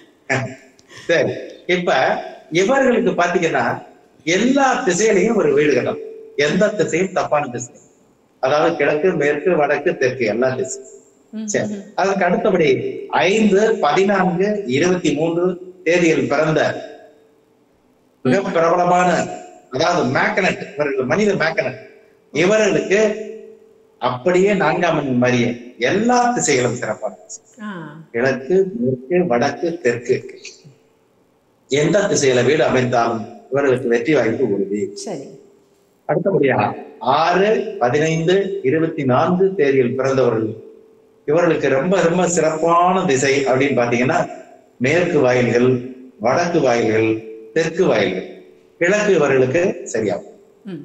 சரி இப்ப இவர்களுக்கு பாத்தீங்கன்னா எல்லா திசையிலையும் ஒரு வீடு கட்டணும் எந்த திசையும் தப்பான திசை அதாவது கிழக்கு மேற்கு வடக்கு தெற்கு எல்லா திசை ம் சரி அதற்கு அடுத்தபடி ஐந்து பதினான்கு இருபத்தி மூன்று தேதியில் பிறந்த மிக பிரபலமான அதாவது மேக்கனட் இவர்கள் மனித மேக்கனட் இவர்களுக்கு அப்படியே நான்காம் எண் மாதிரியே எல்லா திசைகளும் சிறப்பான திசை. ஆ கிழக்கு மேற்கு வடக்கு தெற்கு எந்த திசையில வீடு அமைந்தாலும் இவர்களுக்கு வெற்றி வாய்ப்பு உறுதி சரி அடுத்தபடியா ஆறு பதினைந்து இருபத்தி நான்கு தேதியில் பிறந்தவர்கள் இவர்களுக்கு ரொம்ப ரொம்ப சிறப்பான திசை அப்படின்னு பாத்தீங்கன்னா மேற்கு வாயில்கள் வடக்கு வாயில்கள் தெற்கு வாயில்கள் கிழக்கு இவர்களுக்கு சரியாகும் ம்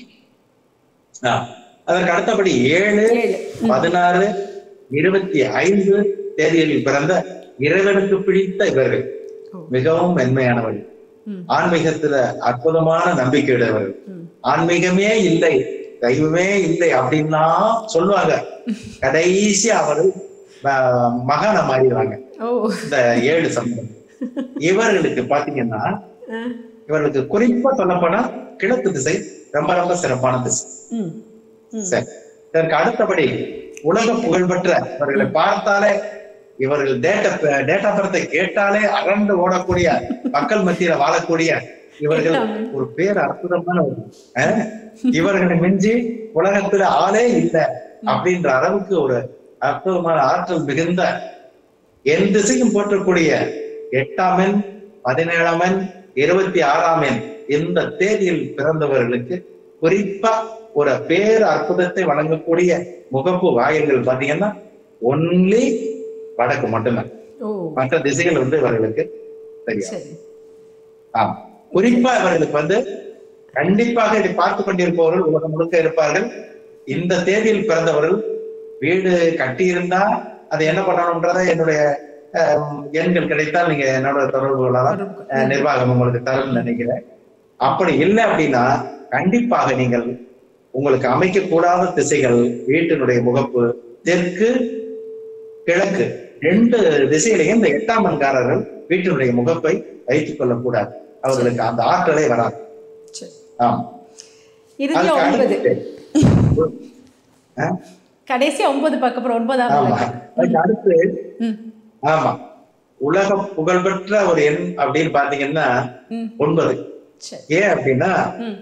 ஆ, அதற்கு அடுத்தபடி ஏழு ஏழு பதினாறு இருபத்தி ஐந்து தேதியில் பிறந்த இறைவனுக்கு பிடித்த இவர்கள் ஓ. மிகவும் மென்மையானவர்கள் ம் ஆன்மீகத்துல அற்புதமான நம்பிக்கையுடையவர்கள் ம் ஆன்மீகமே இல்லை தெய்வமே இல்லை அப்படின்னா சொல்லுவாங்க கடைசி அவர் மகனை மாறிடுவாங்க ஓ இந்த ஏழு சம்பந்தம் இவர்களுக்கு பாத்தீங்கன்னா ஆ இவர்களுக்கு குறிப்பா சொல்லப்போனா கிழக்கு திசை ரொம்ப ரொம்ப சிறப்பான திசை ம் ம் சரி இதற்கு அடுத்தபடி உலக புகழ்பெற்ற இவர்களை பார்த்தாலே இவர்கள் டேட்டா டேட்டா பரத்தை கேட்டாலே அரண்டு ஓடக்கூடிய மக்கள் மத்தியில வாழக்கூடிய இவர்கள் ஒரு பேர் அற்புதமான ஒரு அஹ், இவர்களை மிஞ்சி உலகத்துல ஆளே இல்லை அப்படின்ற அளவுக்கு ஒரு அற்புதமான ஆற்றல் மிகுந்த என் திசையும் போற்றக்கூடிய எட்டாம் எண் பதினேழாம் எண் இருபத்தி ஆறாம் எண் இந்த தேதியில் பிறந்தவர்களுக்கு குறிப்பா ஒரு பேர் அற்புதத்தை வழங்கக்கூடிய முகப்பு வாயில்கள் பாத்தீங்கன்னா ஒன்லி வடக்கு மட்டும்தான் ஓ மற்ற திசைகள் வந்து இவர்களுக்கு தெரியும் சரி ஆம் குறிப்பா இவர்களுக்கு வந்து கண்டிப்பாக இதை பார்த்து கொண்டிருப்பவர்கள் உலகம் முழுக்க இருப்பார்கள் இந்த தேதியில் பிறந்தவர்கள் வீடு கட்டியிருந்தா அதை என்ன பண்ணணும்ன்றத என்னுடைய அஹ், எண்கள் கிடைத்தால் நீங்க என்னோட தொடர்பு கொள்ளலாம் அஹ், நிர்வாகம் உங்களுக்கு தரும் நினைக்கிறேன் அப்படி இல்லை அப்படின்னா கண்டிப்பாக நீங்கள் உங்களுக்கு அமைக்கக்கூடாத திசைகள் வீட்டினுடைய முகப்பு தெற்கு கிழக்கு ரெண்டு திசையிலையும் இந்த எட்டாம் மண்காரர்கள் வீட்டினுடைய முகப்பை வைத்துக் கொள்ளக்கூடாது அவர்களுக்கு அந்த ஆற்றலே வராது சரி ஆம் இறுதியா அதுக்கு ஒன்பது அடுத்து- ஆ? கடைசியா ஒன்பது பார்க்க போறோம் ஒன்பதாவது ஆமா இலக்கம். அதுக்கு அடுத்து ம் ஆமா உலக புகழ்பெற்ற ஒரு எண் அப்படின்னு பாத்தீங்கன்னா ம் ஒன்பது சரி ஏன் அப்படின்னா ம்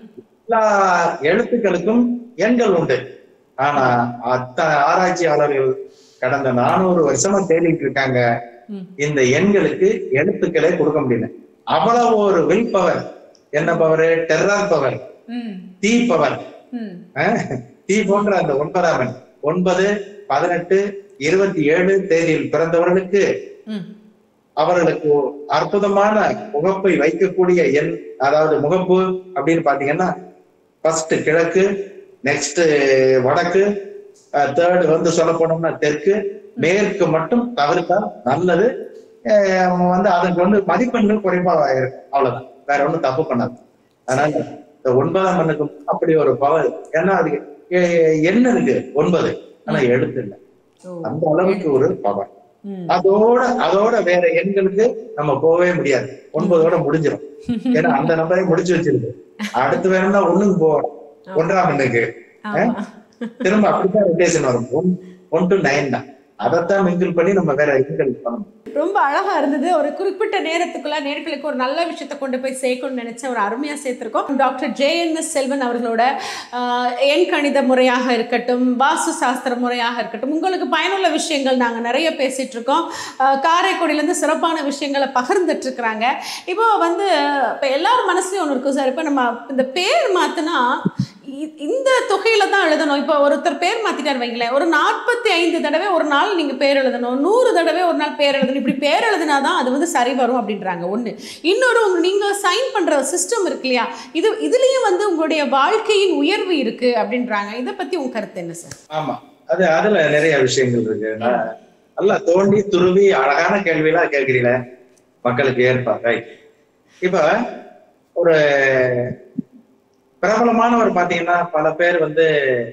எல்லா எழுத்துக்களுக்கும் எண்கள் உண்டு ஆனா அத்தனை ஆராய்ச்சியாளர்கள் கடந்த நானூறு வருஷமா தேடிட்டு இருக்காங்க ம். இந்த எண்களுக்கு எழுத்துக்களே கொடுக்க முடியல அவ்வளவு ஒரு வில் பவர் என்ன பவர் டெரர் பவர் ம் தீ பவர் ம் தீ போன்ற அந்த ஒன்பதாம் எண் ஒன்பது பதினெட்டு இருபத்தி ஏழு தேதியில் பிறந்தவர்களுக்கு ம் அவர்களுக்கு அற்புதமான முகப்பை வைக்கக்கூடிய எண் அதாவது முகப்பு அப்படின்னு பாத்தீங்கன்னா ஃபர்ஸ்ட் கிழக்கு நெக்ஸ்ட் வடக்கு தேர்ட் வந்து சொல்ல போனோம்னா தெற்கு மேற்கு மட்டும் தவிர்த்தா நல்லது அஹ் வந்து அதுக்கு வந்து மதிப்பெண்கள் குறைவா இருக்கும் அவ்வளவுதான் வேற ஒண்ணும் தப்பு பண்ணாது அதனால இந்த ஒன்பதாம் எண்ணுக்கு அப்படி ஒரு பவர் ஏன்னா அது எ- எண்ணு இருக்கு ஒன்பது ஆனா எழுத்து இல்லை ஓ அந்த அளவுக்கு ஒரு பவர் ம் அதோட அதோட வேற எண்களுக்கு நம்ம போகவே முடியாது ஒன்பதோட முடிஞ்சிடும் ஏன்னா அந்த நம்பரே முடிச்சு வச்சிருக்கு அடுத்து வேணும்னா ஒண்ணுக்கு போவோம் ஒன்றாம் எண்ணுக்கு ஆமா திரும்ப அப்படித்தான் ரொட்டேஷன் வரும் ஒன் ஒன் டு நைன் தான் அதைத்தான் மிங்கிள் பண்ணி நம்ம வேற எண்கள் பண்ணணும் ரொம்ப அழகா இருந்தது ஒரு குறிப்பிட்ட நேரத்துக்குள்ள நேர்களுக்கு ஒரு நல்ல விஷயத்தை கொண்டு போய் சேர்க்கணும்னு நினைச்ச ஒரு அருமையா சேர்த்திருக்கோம் டாக்டர் ஜேஎன்எஸ் செல்வன் அவர்களோட ஆஹ், எண் கணித முறையாக இருக்கட்டும் வாஸ்து சாஸ்திர முறையாக இருக்கட்டும் உங்களுக்கு பயனுள்ள விஷயங்கள் நாங்க நிறைய பேசிட்டு இருக்கோம் ஆஹ், காரைக்குடியிலேருந்து சிறப்பான விஷயங்களை பகிர்ந்துட்டு இருக்கிறாங்க இப்போ வந்து இப்போ எல்லார் மனசுலயும் ஒன்று இருக்கும் சார் இப்போ நம்ம இந்த பேர் மாத்தினா இ- இந்த தொகையில தான் எழுதணும் இப்போ ஒருத்தர் பேர் மாத்திட்டார் வைங்களேன் ஒரு நாற்பத்தி ஐந்து தடவை ஒரு நாள் நீங்க பேர் எழுதணும் நூறு தடவை ஒரு நாள் பேர் எழுதணும் இப்படி பேர் எழுதினாதான் அது வந்து சரி வரும் அப்படின்றாங்க ஒண்ணு இன்னொரு உங்க நீங்க சைன் பண்ற சிஸ்டம் இருக்கு இல்லையா இது இதுலயும் வந்து உங்களுடைய வாழ்க்கையின் உயர்வு இருக்கு அப்படின்றாங்க இதை பத்தி உங்க கருத்து என்ன சார் ஆமா அது அதுல நிறைய விஷயங்கள் இருக்கு நான் நல்லா தோண்டி துருவி அழகான கேள்வியெல்லாம் கேட்கிறீங்கள மக்களுக்கு ஏற்பா ரைட் இப்ப ஒரு பிரபலமானவர் பாத்தீங்கன்னா பல பேர் வந்து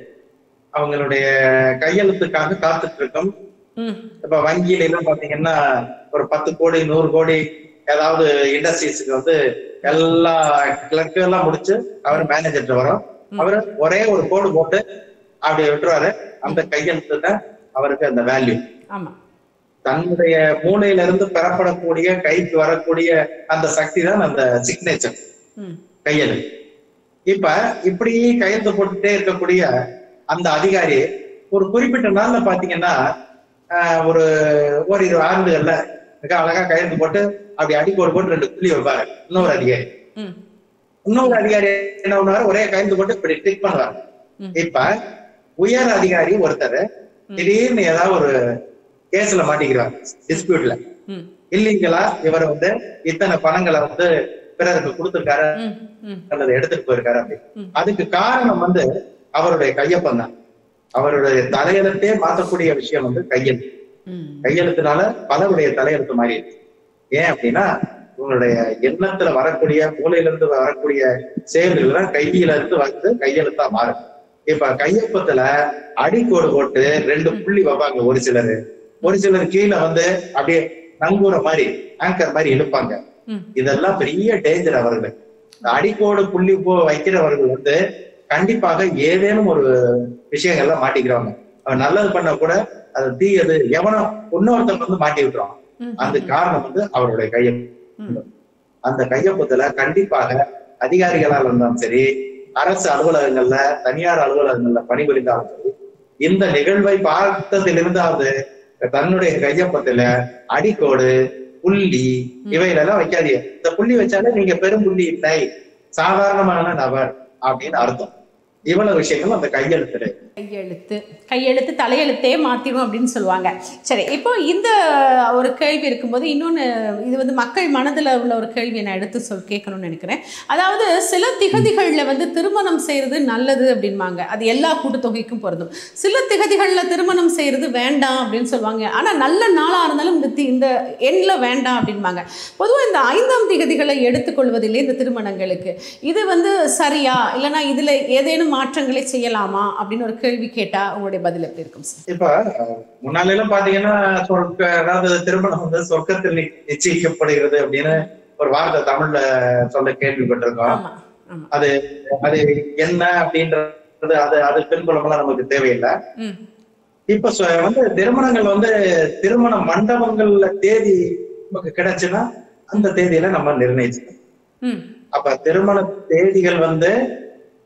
அவங்களுடைய கையெழுத்துக்காக காத்துட்டு இருக்கோம் ம் இப்ப வங்கியில எல்லாம் பாத்தீங்கன்னா ஒரு பத்து கோடி நூறு கோடி ஏதாவது இண்டஸ்ட்ரீஸ்க்கு வந்து எல்லா கிளர்க்கு எல்லாம் முடிச்சு அவர் மேனேஜர்கிட்ட வரும் அவரு ஒரே ஒரு கோடு போட்டு அப்படி விட்டுருவாரு அந்த கையெழுத்து தான் அவருக்கு அந்த வேல்யூ ஆமா தன்னுடைய மூளையில இருந்து பெறப்படக்கூடிய கைக்கு வரக்கூடிய அந்த சக்தி தான் அந்த சிக்னேச்சர் ம் கையெழுத்து இப்ப இப்படி கையெழுத்து போட்டுட்டே இருக்கக்கூடிய அந்த அதிகாரி ஒரு குறிப்பிட்ட நாள்ல பாத்தீங்கன்னா ஆஹ், ஒரு ஓரிரு ஆண்டுகள்ல மிக அழகா கையெழுத்து போட்டு அப்படி அடிக்கோடு போட்டு ரெண்டு புள்ளி வைப்பாரு இன்னொரு அதிகாரி ம் இன்னொரு அதிகாரி என்ன பண்ணுவாரு ஒரே கையெழுத்து போட்டு இப்படி டிக் பண்ணுவாரு ம். இப்ப உயர் அதிகாரி ஒருத்தர் திடீர்னு ஏதாவது ஒரு கேஸ்ல மாட்டிக்கிறார் டிஸ்பியூட்ல ம் இல்லீங்களா இவர் வந்து இத்தனை பணங்களை வந்து பிறருக்கு கொடுத்திருக்காரு ம் ம் அல்லது எடுத்துட்டு போயிருக்காரு ம். அப்படி அதுக்கு காரணம் வந்து அவருடைய கையொப்பம் தான் அவருடைய தலையெழுத்தே மாற்றக்கூடிய விஷயம் வந்து கையெழுத்து ம் கையெழுத்துனால பலருடைய தலையெழுத்து மாறி இருக்கு ஏன் அப்படின்னா உங்களுடைய எண்ணத்துல வரக்கூடிய மூலையில இருந்து வரக்கூடிய செயல்கள் தான் கையில இருந்து வந்து கையெழுத்தா மாறும் இப்ப கையொப்பத்துல அடிக்கோடு போட்டு ரெண்டு புள்ளி வைப்பாங்க ஒரு சிலர் ஒரு சிலர் கீழே வந்து அப்படியே நங்கூர மாதிரி ஆங்கர் மாதிரி இழுப்பாங்க ம் இதெல்லாம் பெரிய டேஞ்சர் அவர்கள் இந்த அடிக்கோடு புள்ளி போ வைக்கிறவர்கள் வந்து கண்டிப்பாக ஏதேனும் ஒரு விஷயங்கள்ல மாட்டிக்கிறவங்க அவன் நல்லது பண்ண கூட அது தீயது எவனோ இன்னொருத்தன் வந்து மாட்டி விட்டுருவான் ம் அந்த காரணம் வந்து அவருடைய கையொப்பம் ம் அந்த கையொப்பத்துல கண்டிப்பாக அதிகாரிகளால் இருந்தாலும் சரி அரசு அலுவலகங்கள்ல தனியார் அலுவலகங்கள்ல பணிபுரிந்தாலும் சரி இந்த நிகழ்வை பார்த்ததிலிருந்தாவது தன்னுடைய கையொப்பத்துல அடிக்கோடு புள்ளி இவைகளெல்லாம் வைக்காதீங்க இந்த புள்ளி வச்சாலே நீங்க பெரும் புள்ளி இல்லை சாதாரணமான நபர் அப்படின்னு அர்த்தம் இவ்வளவு விஷயங்கள் அந்த கையெழுத்துல இருக்கு. கையெழுத்து கையெழுத்து தலையெழுத்தே மாற்றிடும் அப்படின்னு சொல்லுவாங்க சரி இப்போ இந்த ஒரு கேள்வி இருக்கும்போது இன்னொன்று இது வந்து மக்கள் மனதில் உள்ள ஒரு கேள்வி நான் எடுத்து சொல் கேட்கணும்னு நினைக்கிறேன் அதாவது சில திகதிகளில் வந்து திருமணம் செய்கிறது நல்லது அப்படின்பாங்க அது எல்லா கூட்டுத்தொகைக்கும் பொருந்தும் சில திகதிகளில் திருமணம் செய்கிறது வேண்டாம் அப்படின்னு சொல்லுவாங்க ஆனால் நல்ல நாளாக இருந்தாலும் இந்த தி இந்த எண்ணில் வேண்டாம் அப்படின்பாங்க பொதுவாக இந்த ஐந்தாம் திகதிகளை எடுத்துக்கொள்வதில்லை இந்த திருமணங்களுக்கு இது வந்து சரியா இல்லைனா இதில் ஏதேனும் மாற்றங்களை செய்யலாமா அப்படின்னு ஒரு கேள்வி கேட்டால் உங்களுடைய பதில் எப்படி இருக்கும் சார் இப்ப அஹ், முன்னால எல்லாம் பாத்தீங்கன்னா சொர்க்க அதாவது திருமணம் வந்து சொர்க்கத்தில் நி- நிச்சயிக்கப்படுகிறது அப்படின்னு ஒரு வார்த்தை தமிழ்ல சொல்ல கேள்விப்பட்டிருக்கோம் ஆமாம் ஆமாம் அது அது என்ன அப்படின்றது அது அது பின்புலமெல்லாம் நமக்கு தேவையில்லை ம் இப்ப சொ- வந்து திருமணங்கள் வந்து திருமண மண்டபங்கள்ல தேதி நமக்கு கிடைச்சுன்னா அந்த தேதியில நம்ம நிர்ணயிச்சுக்கணும் ம் அப்ப திருமண தேதிகள் வந்து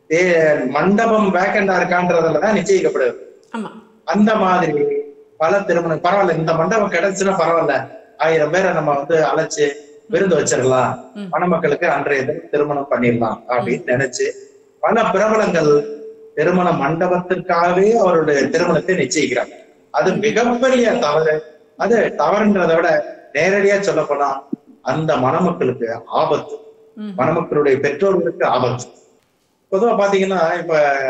தே- மண்டபம் வேக்கண்டா இருக்கான்றதுல தான் நிச்சயிக்கப்படுது ஆமா அந்த மாதிரி பல திருமணம் பரவாயில்ல இந்த மண்டபம் கிடைச்சுன்னா பரவாயில்ல ஆயிரம் பேரை நம்ம வந்து அழைச்சு விருந்து வச்சிடலாம் ம். மணமக்களுக்கு அன்றைய தினம் திருமணம் பண்ணிடலாம் அப்படின்னு நினைச்சு பல பிரபலங்கள் திருமண மண்டபத்திற்காகவே அவருடைய திருமணத்தை நிச்சயிக்கிறாங்க அது மிகப்பெரிய தவறு அது தவறுன்றதை விட நேரடியா சொல்ல போனா அந்த மணமக்களுக்கு ஆபத்து ம். மணமக்களுடைய பெற்றோர்களுக்கு ஆபத்து பொதுவா பாத்தீங்கன்னா இப்ப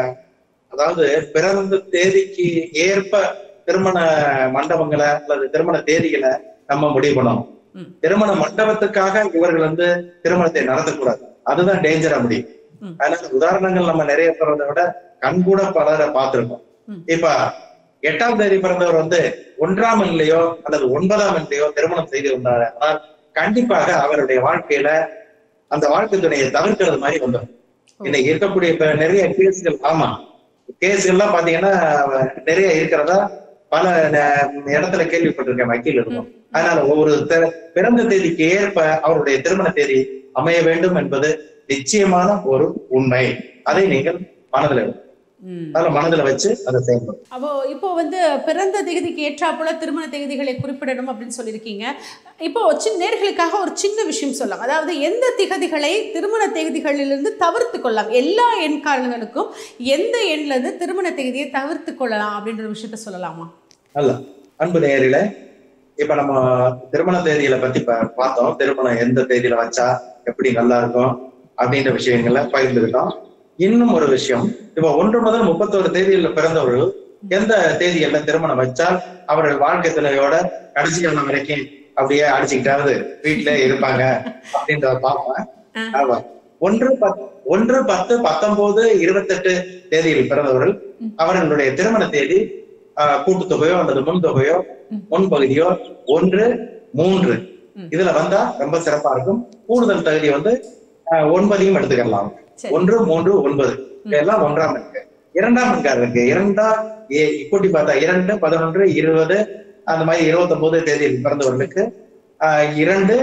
அதாவது பிறந்த தேதிக்கு ஏற்ப திருமண மண்டபங்களை அல்லது திருமண தேதிகளை நம்ம முடிவு பண்ணணும் ம். திருமண மண்டபத்துக்காக இவர்கள் வந்து திருமணத்தை நடத்தக்கூடாது அதுதான் டேஞ்சரா முடியும் ம். அதனால உதாரணங்கள் நம்ம நிறைய பிறந்த விட கண்கூட பலரை பார்த்திருக்கோம் ம். இப்ப எட்டாம் தேதி பிறந்தவர் வந்து ஒன்றாம் எண்ணிலையோ அல்லது ஒன்பதாம் எண்ணிலையோ திருமணம் செய்து வந்தாரு ஆனால் கண்டிப்பாக அவருடைய வாழ்க்கையில அந்த வாழ்க்கை துணையை தவிர்க்கிறது மாதிரி வந்துடும் இன்னைக்கு இருக்கக்கூடிய இப்ப நிறைய கேஸ்கள் ஆமா கேஸ்கள்லாம் பாத்தீங்கன்னா நிறைய இருக்கிறதா பல ந- இடத்துல கேள்விப்பட்டிருக்கேன் வக்கீல் இருக்கும் அதனால ஒவ்வொரு தி- பிறந்த தேதிக்கு ஏற்ப அவருடைய திருமண தேதி அமைய வேண்டும் என்பது நிச்சயமான ஒரு உண்மை அதை நீங்கள் மனதில் ம். அதில் மனதில் வச்சு அதை செயல்படும் அப்போ இப்போ வந்து பிறந்த தேதிக்கு ஏற்றாப்புல திருமண தேதிகளை குறிப்பிடணும் அப்படின்னு சொல்லியிருக்கீங்க இப்போ சின்ன நேர்களுக்காக ஒரு சின்ன விஷயம் சொல்லலாம் அதாவது எந்த திகதிகளை திருமண தேதிகளிலிருந்து தவிர்த்து கொள்ளலாம் எல்லா எண்காரர்களுக்கும் எந்த எண்ல இருந்து திருமண தேதியை தவிர்த்து கொள்ளலாம் அப்படின்ற விஷயத்த சொல்லலாமா அல்ல அன்பு நேயரில இப்ப நம்ம திருமண தேதியில பத்தி பா- பார்த்தோம் திருமணம் எந்த தேதியில வச்சா எப்படி நல்லா இருக்கும் அப்படின்ற விஷயங்களை பகிர்ந்துக்கிட்டோம் இன்னும் ஒரு விஷயம் இப்ப ஒன்று முதல் முப்பத்தோரு தேதியில பிறந்தவர்கள் எந்த தேதியில திருமணம் வச்சால் அவர்கள் வாழ்க்கை துணையோட கடைசி காலம் வரைக்கும் அப்படியே அடிச்சுக்கிட்டாவது வீட்டுல இருப்பாங்க அப்படின்றத பார்ப்பேன் ஆமா. ஒன்று பத் ஒன்று பத்து பத்தொன்பது இருபத்தெட்டு தேதியில் பிறந்தவர்கள் அவர்களுடைய திருமண தேதி ஆஹ், கூட்டுத்தொகையோ அல்லது முன்தொகையோ முன்பகுதியோ ஒன்று மூன்று ம். இதுல வந்தா ரொம்ப சிறப்பா இருக்கும் கூடுதல் தகுதி வந்து ஆஹ், ஒன்பதையும் எடுத்துக்கலாம் சரி. ஒன்று மூன்று ஒன்பது இதெல்லாம் ஒன்றாம் இருக்கு இரண்டாம் எண்கார் இருக்கு இரண்டா ஏ- கூட்டி பார்த்தா இரண்டு பதினொன்று இருபது அந்த மாதிரி இருபத்தி ஒன்பது தேதியில் பிறந்தவர்களுக்கு ஆஹ், இரண்டு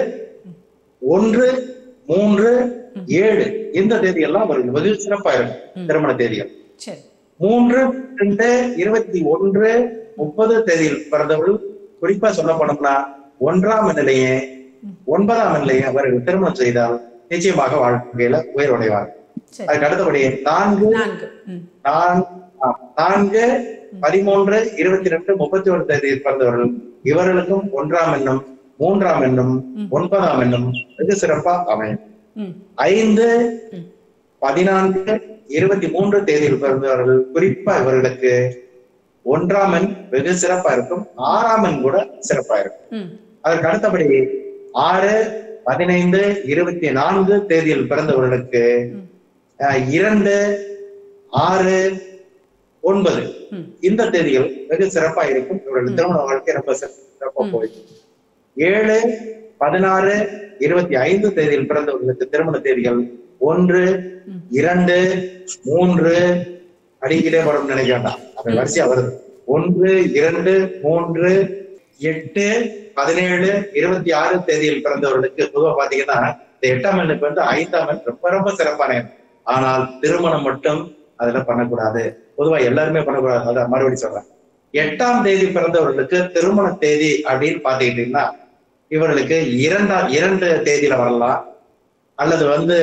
ஒன்று மூன்று ஏழு இந்த தேதியெல்லாம் அவர்கள் வெகு சிறப்பா இருக்கும் திருமண தேதிகள் சரி மூன்று ரெண்டு இருபத்தி ஒன்று முப்பது தேதியில் பிறந்தவர்கள் குறிப்பா சொல்ல போனோம்னா ஒன்றாம் நிலையே ஒன்பதாம் நிலையை அவர்கள் திருமணம் செய்தால் நிச்சயமாக வாழ்க்கையில உயர்வடைவார் சரி அதுக்கு அடுத்தபடி நான்கு நான்கு ம் நான்- ஆ, நான்கு பதிமூன்று இருபத்தி ரெண்டு முப்பத்தி ஒரு தேதியில் பிறந்தவர்கள் இவர்களுக்கும் ஒன்றாம் எண்ணும் மூன்றாம் எண்ணும் ஒன்பதாம் எண்ணும் வெகு சிறப்பா அமையும் ம் ஐந்து ம். பதினான்கு இருபத்தி மூன்று தேதியில் பிறந்தவர்கள் குறிப்பா இவர்களுக்கு ஒன்றாம் எண் வெகு சிறப்பா இருக்கும் ஆறாம் எண் கூட சிறப்பா இருக்கும் ம் அதற்கு அடுத்தபடி ஆறு பதினைந்து இருபத்தி நான்கு தேதியில் பிறந்தவர்களுக்கு ம். அஹ், இரண்டு ஆறு ஒன்பது ம். இந்த தேதிகள் வெகு சிறப்பா இருக்கும் இவர்கள் திருமண வாழ்க்கை ரொம்ப சிறப்பா போயிடும் ஏழு பதினாறு இருபத்தி ஐந்து தேதியில் பிறந்தவர்களுக்கு திருமண தேதிகள் ஒன்று ம். இரண்டு மூன்று அடிக்கிட்டே வரும் நினைக்க வேண்டாம் அது வரிசையா வருது ஒன்று இரண்டு மூன்று எட்டு பதினேழு இருபத்தி ஆறு தேதியில் பிறந்தவர்களுக்கு பொதுவா பாத்தீங்கன்னா இந்த எட்டாம் எண்ணுக்கு வந்து ஐந்தாம் எண் ரொம்ப ரொம்ப சிறப்பான எண் ஆனால் திருமணம் மட்டும் அதுல பண்ணக்கூடாது பொதுவா எல்லாருமே பண்ணக்கூடாது அதான் மறுபடியும் சொல்றேன் எட்டாம் தேதி பிறந்தவர்களுக்கு திருமண தேதி அப்படின்னு பாத்துக்கிட்டீங்கன்னா இவர்களுக்கு இரண்டாம் இரண்டு தேதியில வரலாம் அல்லது வந்து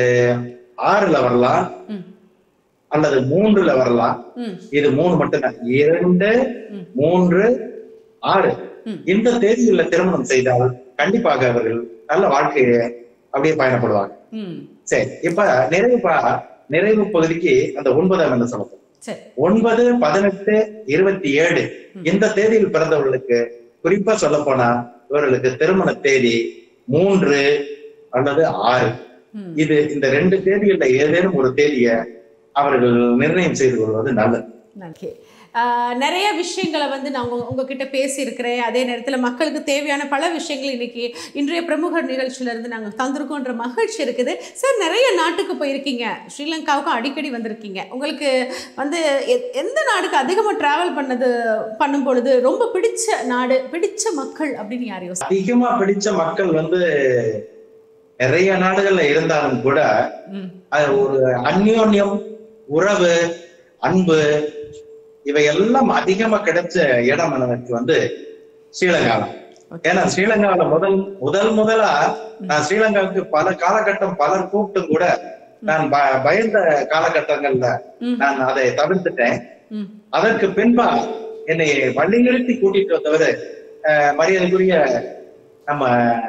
ஆறுல வரலாம் ம் அல்லது மூன்றுல வரலாம் ம் இது மூணு மட்டும்தான் இரண்டு ம். மூன்று ஆறு ம். இந்த தேதியில திருமணம் செய்தால் கண்டிப்பாக அவர்கள் நல்ல வாழ்க்கையை அப்படியே பயணப்படுவாங்க ம் சரி இப்ப நிறைவு பா- நிறைவு பகுதிக்கு அந்த ஒன்பதாம் என்ன சொல்லணும் சரி ஒன்பது பதினெட்டு இருபத்தி ஏழு இந்த தேதியில் பிறந்தவர்களுக்கு குறிப்பா சொல்ல போனா இவர்களுக்கு திருமண தேதி மூன்று அல்லது ஆறு ம் இது இந்த ரெண்டு தேதிகள்ல ஏதேனும் ஒரு தேதியை அவர்கள் நிர்ணயம் செய்து கொள்வது நல்லது ஓகே நிறைய விஷயங்களை வந்து நான் உங்க உங்ககிட்ட பேசியிருக்கிறேன் அதே நேரத்தில் மக்களுக்கு தேவையான பல விஷயங்கள் இன்னைக்கு இன்றைய பிரமுகர் நிகழ்ச்சியில இருந்து நாங்கள் தந்திருக்கோன்ற மகிழ்ச்சி இருக்குது சார் நிறைய நாட்டுக்கு போயிருக்கீங்க ஸ்ரீலங்காவுக்கும் அடிக்கடி வந்திருக்கீங்க உங்களுக்கு வந்து எ- எந்த நாடுக்கு அதிகமாக ட்ராவல் பண்ணது பண்ணும் பொழுது ரொம்ப பிடிச்ச நாடு பிடிச்ச மக்கள் அப்படின்னு யார் யோசி அதிகமா பிடிச்ச மக்கள் வந்து நிறைய நாடுகள்ல இருந்தாலும் கூட ம் அது ஒரு அந்யோன்யம் உறவு அன்பு இவையெல்லாம் அதிகமா கிடைச்ச இடம் எனக்கு வந்து ஸ்ரீலங்கா தான். ஏன்னா ஸ்ரீலங்காவில முதல் முதல் முதலா நான் ஸ்ரீலங்காவுக்கு பல காலகட்டம் பலர் கூப்பிட்டும் கூட நான் ப- பயந்த காலகட்டங்கள்ல ம். நான் அதை தவிர்த்துட்டேன் ம் அதற்கு பின்பா என்னை வழி நிறுத்தி கூட்டிட்டு வந்தவர் அஹ், மரியாதைக்குரிய நம்ம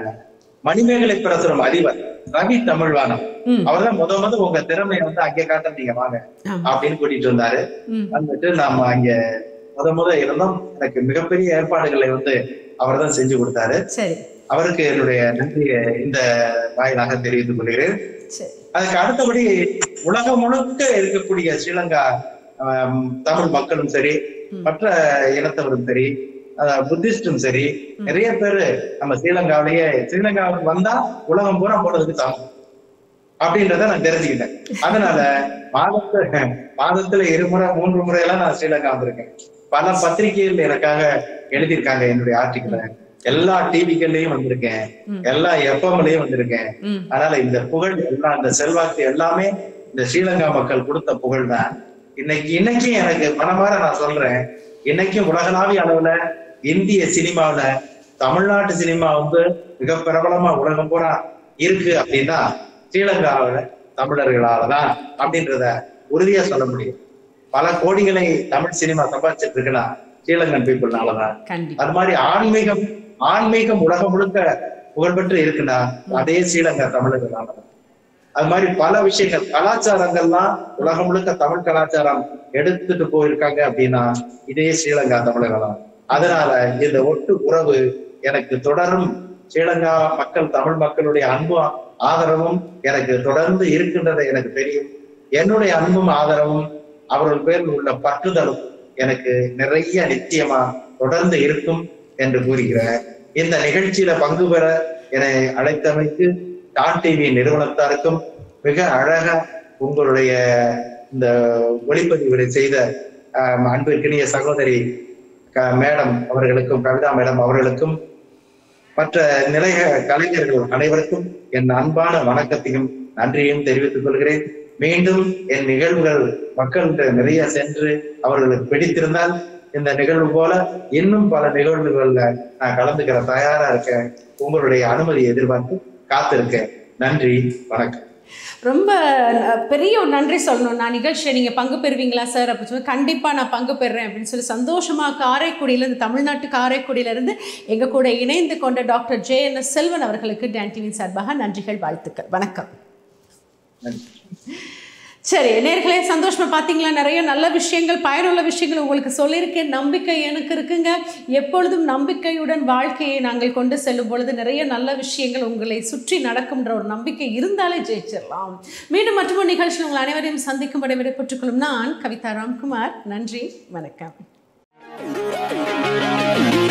மணிமேகலை பிரசுரம் அதிபர் ரவி தமிழ்வானம் ம் அவர்தான் முத முத உங்க திறமையை வந்து அங்கே காட்ட நீங்க வாங்க ஆமா. அப்படின்னு கூட்டிட்டு வந்தாரு ம் வந்துட்டு நாம அங்க முத முத இருந்தோம் எனக்கு மிகப்பெரிய ஏற்பாடுகளை வந்து அவர்தான் செஞ்சு கொடுத்தாரு சரி அவருக்கு என்னுடைய நன்றியை இந்த வாயிலாக தெரிவித்துக் கொள்கிறேன் சரி அதுக்கு அடுத்தபடி உலகம் முழுக்க இருக்கக்கூடிய ஸ்ரீலங்கா ஆம், தமிழ் மக்களும் சரி மற்ற இனத்தவரும் சரி அஹ், புத்திஸ்டும் சரி நிறைய பேரு நம்ம ஸ்ரீலங்காவிலேயே ஸ்ரீலங்காவுக்கு வந்தா உலகம் பூரா போனதுக்கு சமம் அப்படின்றத நான் தெரிஞ்சுக்கிட்டேன் அதனால மாதத்து மாதத்துல இருமுறை மூன்று முறை எல்லாம் நான் ஸ்ரீலங்கா வந்திருக்கேன் பல பத்திரிகைகள் எனக்காக எழுதியிருக்காங்க என்னுடைய ஆர்டிக்கலை எல்லா டிவிகள்லயும் வந்திருக்கேன் ம். எல்லா எஃப்எம்லயும் வந்திருக்கேன் ம் அதனால இந்த புகழ் எல்லாம் இந்த செல்வாக்கு எல்லாமே இந்த ஸ்ரீலங்கா மக்கள் கொடுத்த புகழ் தான் இன்னைக்கு இன்னைக்கும் எனக்கு மனமாற நான் சொல்றேன் இன்னைக்கும் உலகளாவிய அளவுல இந்திய சினிமாவுல தமிழ்நாட்டு சினிமா வந்து மிக பிரபலமா உலகம் பூரா இருக்கு அப்படின்னா ஸ்ரீலங்காவுல தமிழர்களாலதான் அப்படின்றத உறுதியா சொல்ல முடியும் பல கோடிகளை தமிழ் சினிமா சம்பாதிச்சிட்டு இருக்குன்னா ஸ்ரீலங்கன் பீப்புள்னாலதான் கண்டிப்பா அது மாதிரி ஆன்மீகம் ஆன்மீகம் உலகம் முழுக்க புகழ்பெற்று இருக்குன்னா அதே ஸ்ரீலங்கா தமிழர்களால அது மாதிரி பல விஷயங்கள் கலாச்சாரங்கள்லாம் உலகம் முழுக்க தமிழ் கலாச்சாரம் எடுத்துட்டு போயிருக்காங்க அப்படின்னா இதே ஸ்ரீலங்கா தமிழர்களாம் அதனால இந்த ஒட்டு உறவு எனக்கு தொடரும் ஸ்ரீலங்கா மக்கள் தமிழ் மக்களுடைய அன்பும் ஆதரவும் எனக்கு தொடர்ந்து இருக்கின்றது எனக்கு தெரியும் என்னுடைய அன்பும் ஆதரவும் அவர்கள் பேரில் உள்ள பற்றுதலும் எனக்கு நிறைய நிச்சயமா தொடர்ந்து இருக்கும் என்று கூறுகிறேன் இந்த நிகழ்ச்சியில பங்கு பெற என்னை அழைத்தமைக்கு டான் டிவி நிறுவனத்தாருக்கும் மிக அழகா உங்களுடைய இந்த ஒளிப்பதிவுகளை செய்த ஆஹ், அன்பிற்கினிய சகோதரி க- மேடம் அவர்களுக்கும் கவிதா மேடம் அவர்களுக்கும் மற்ற நிலைய கலைஞர்கள் அனைவருக்கும் என் அன்பான வணக்கத்தையும் நன்றியையும் தெரிவித்துக் கொள்கிறேன் மீண்டும் என் நிகழ்வுகள் மக்கள்கிட்ட நிறைய சென்று அவர்களுக்கு பிடித்திருந்தால் இந்த நிகழ்வு போல இன்னும் பல நிகழ்வுகள்ல நான் கலந்துக்கிற தயாரா இருக்கேன் உங்களுடைய அனுமதியை எதிர்பார்த்து காத்திருக்கேன் நன்றி வணக்கம் ரொம்ப அஹ், பெரிய ஒரு நன்றி சொல்லணும் நான் நிகழ்ச்சியில் நீங்கள் பங்கு பெறுவீங்களா சார் அப்படின்னு சொல்லி கண்டிப்பாக நான் பங்கு பெறுறேன் அப்படின்னு சொல்லி சந்தோஷமாக காரைக்குடியிலேருந்து தமிழ்நாட்டு காரைக்குடியிலேருந்து எங்கள் கூட இணைந்து கொண்ட doctor J N S Selvan அவர்களுக்கு டான் டிவியின் சார்பாக நன்றிகள் வாழ்த்துக்கள் வணக்கம் நன்றி சரி நேர்களே சந்தோஷமா பார்த்தீங்களா நிறைய நல்ல விஷயங்கள் பயனுள்ள விஷயங்கள் உங்களுக்கு சொல்லியிருக்கேன் நம்பிக்கை எனக்கு இருக்குங்க எப்பொழுதும் நம்பிக்கையுடன் வாழ்க்கையை நாங்கள் கொண்டு செல்லும் பொழுது நிறைய நல்ல விஷயங்கள் உங்களை சுற்றி நடக்கும்ன்ற ஒரு நம்பிக்கை இருந்தாலே ஜெயிச்சிடலாம் மீண்டும் மற்றொரு நிகழ்ச்சியில் உங்கள் அனைவரையும் சந்திக்கும்படி விடைபெற்றுக் கொள்ளும் நான் கவிதா ராம்குமார் நன்றி வணக்கம்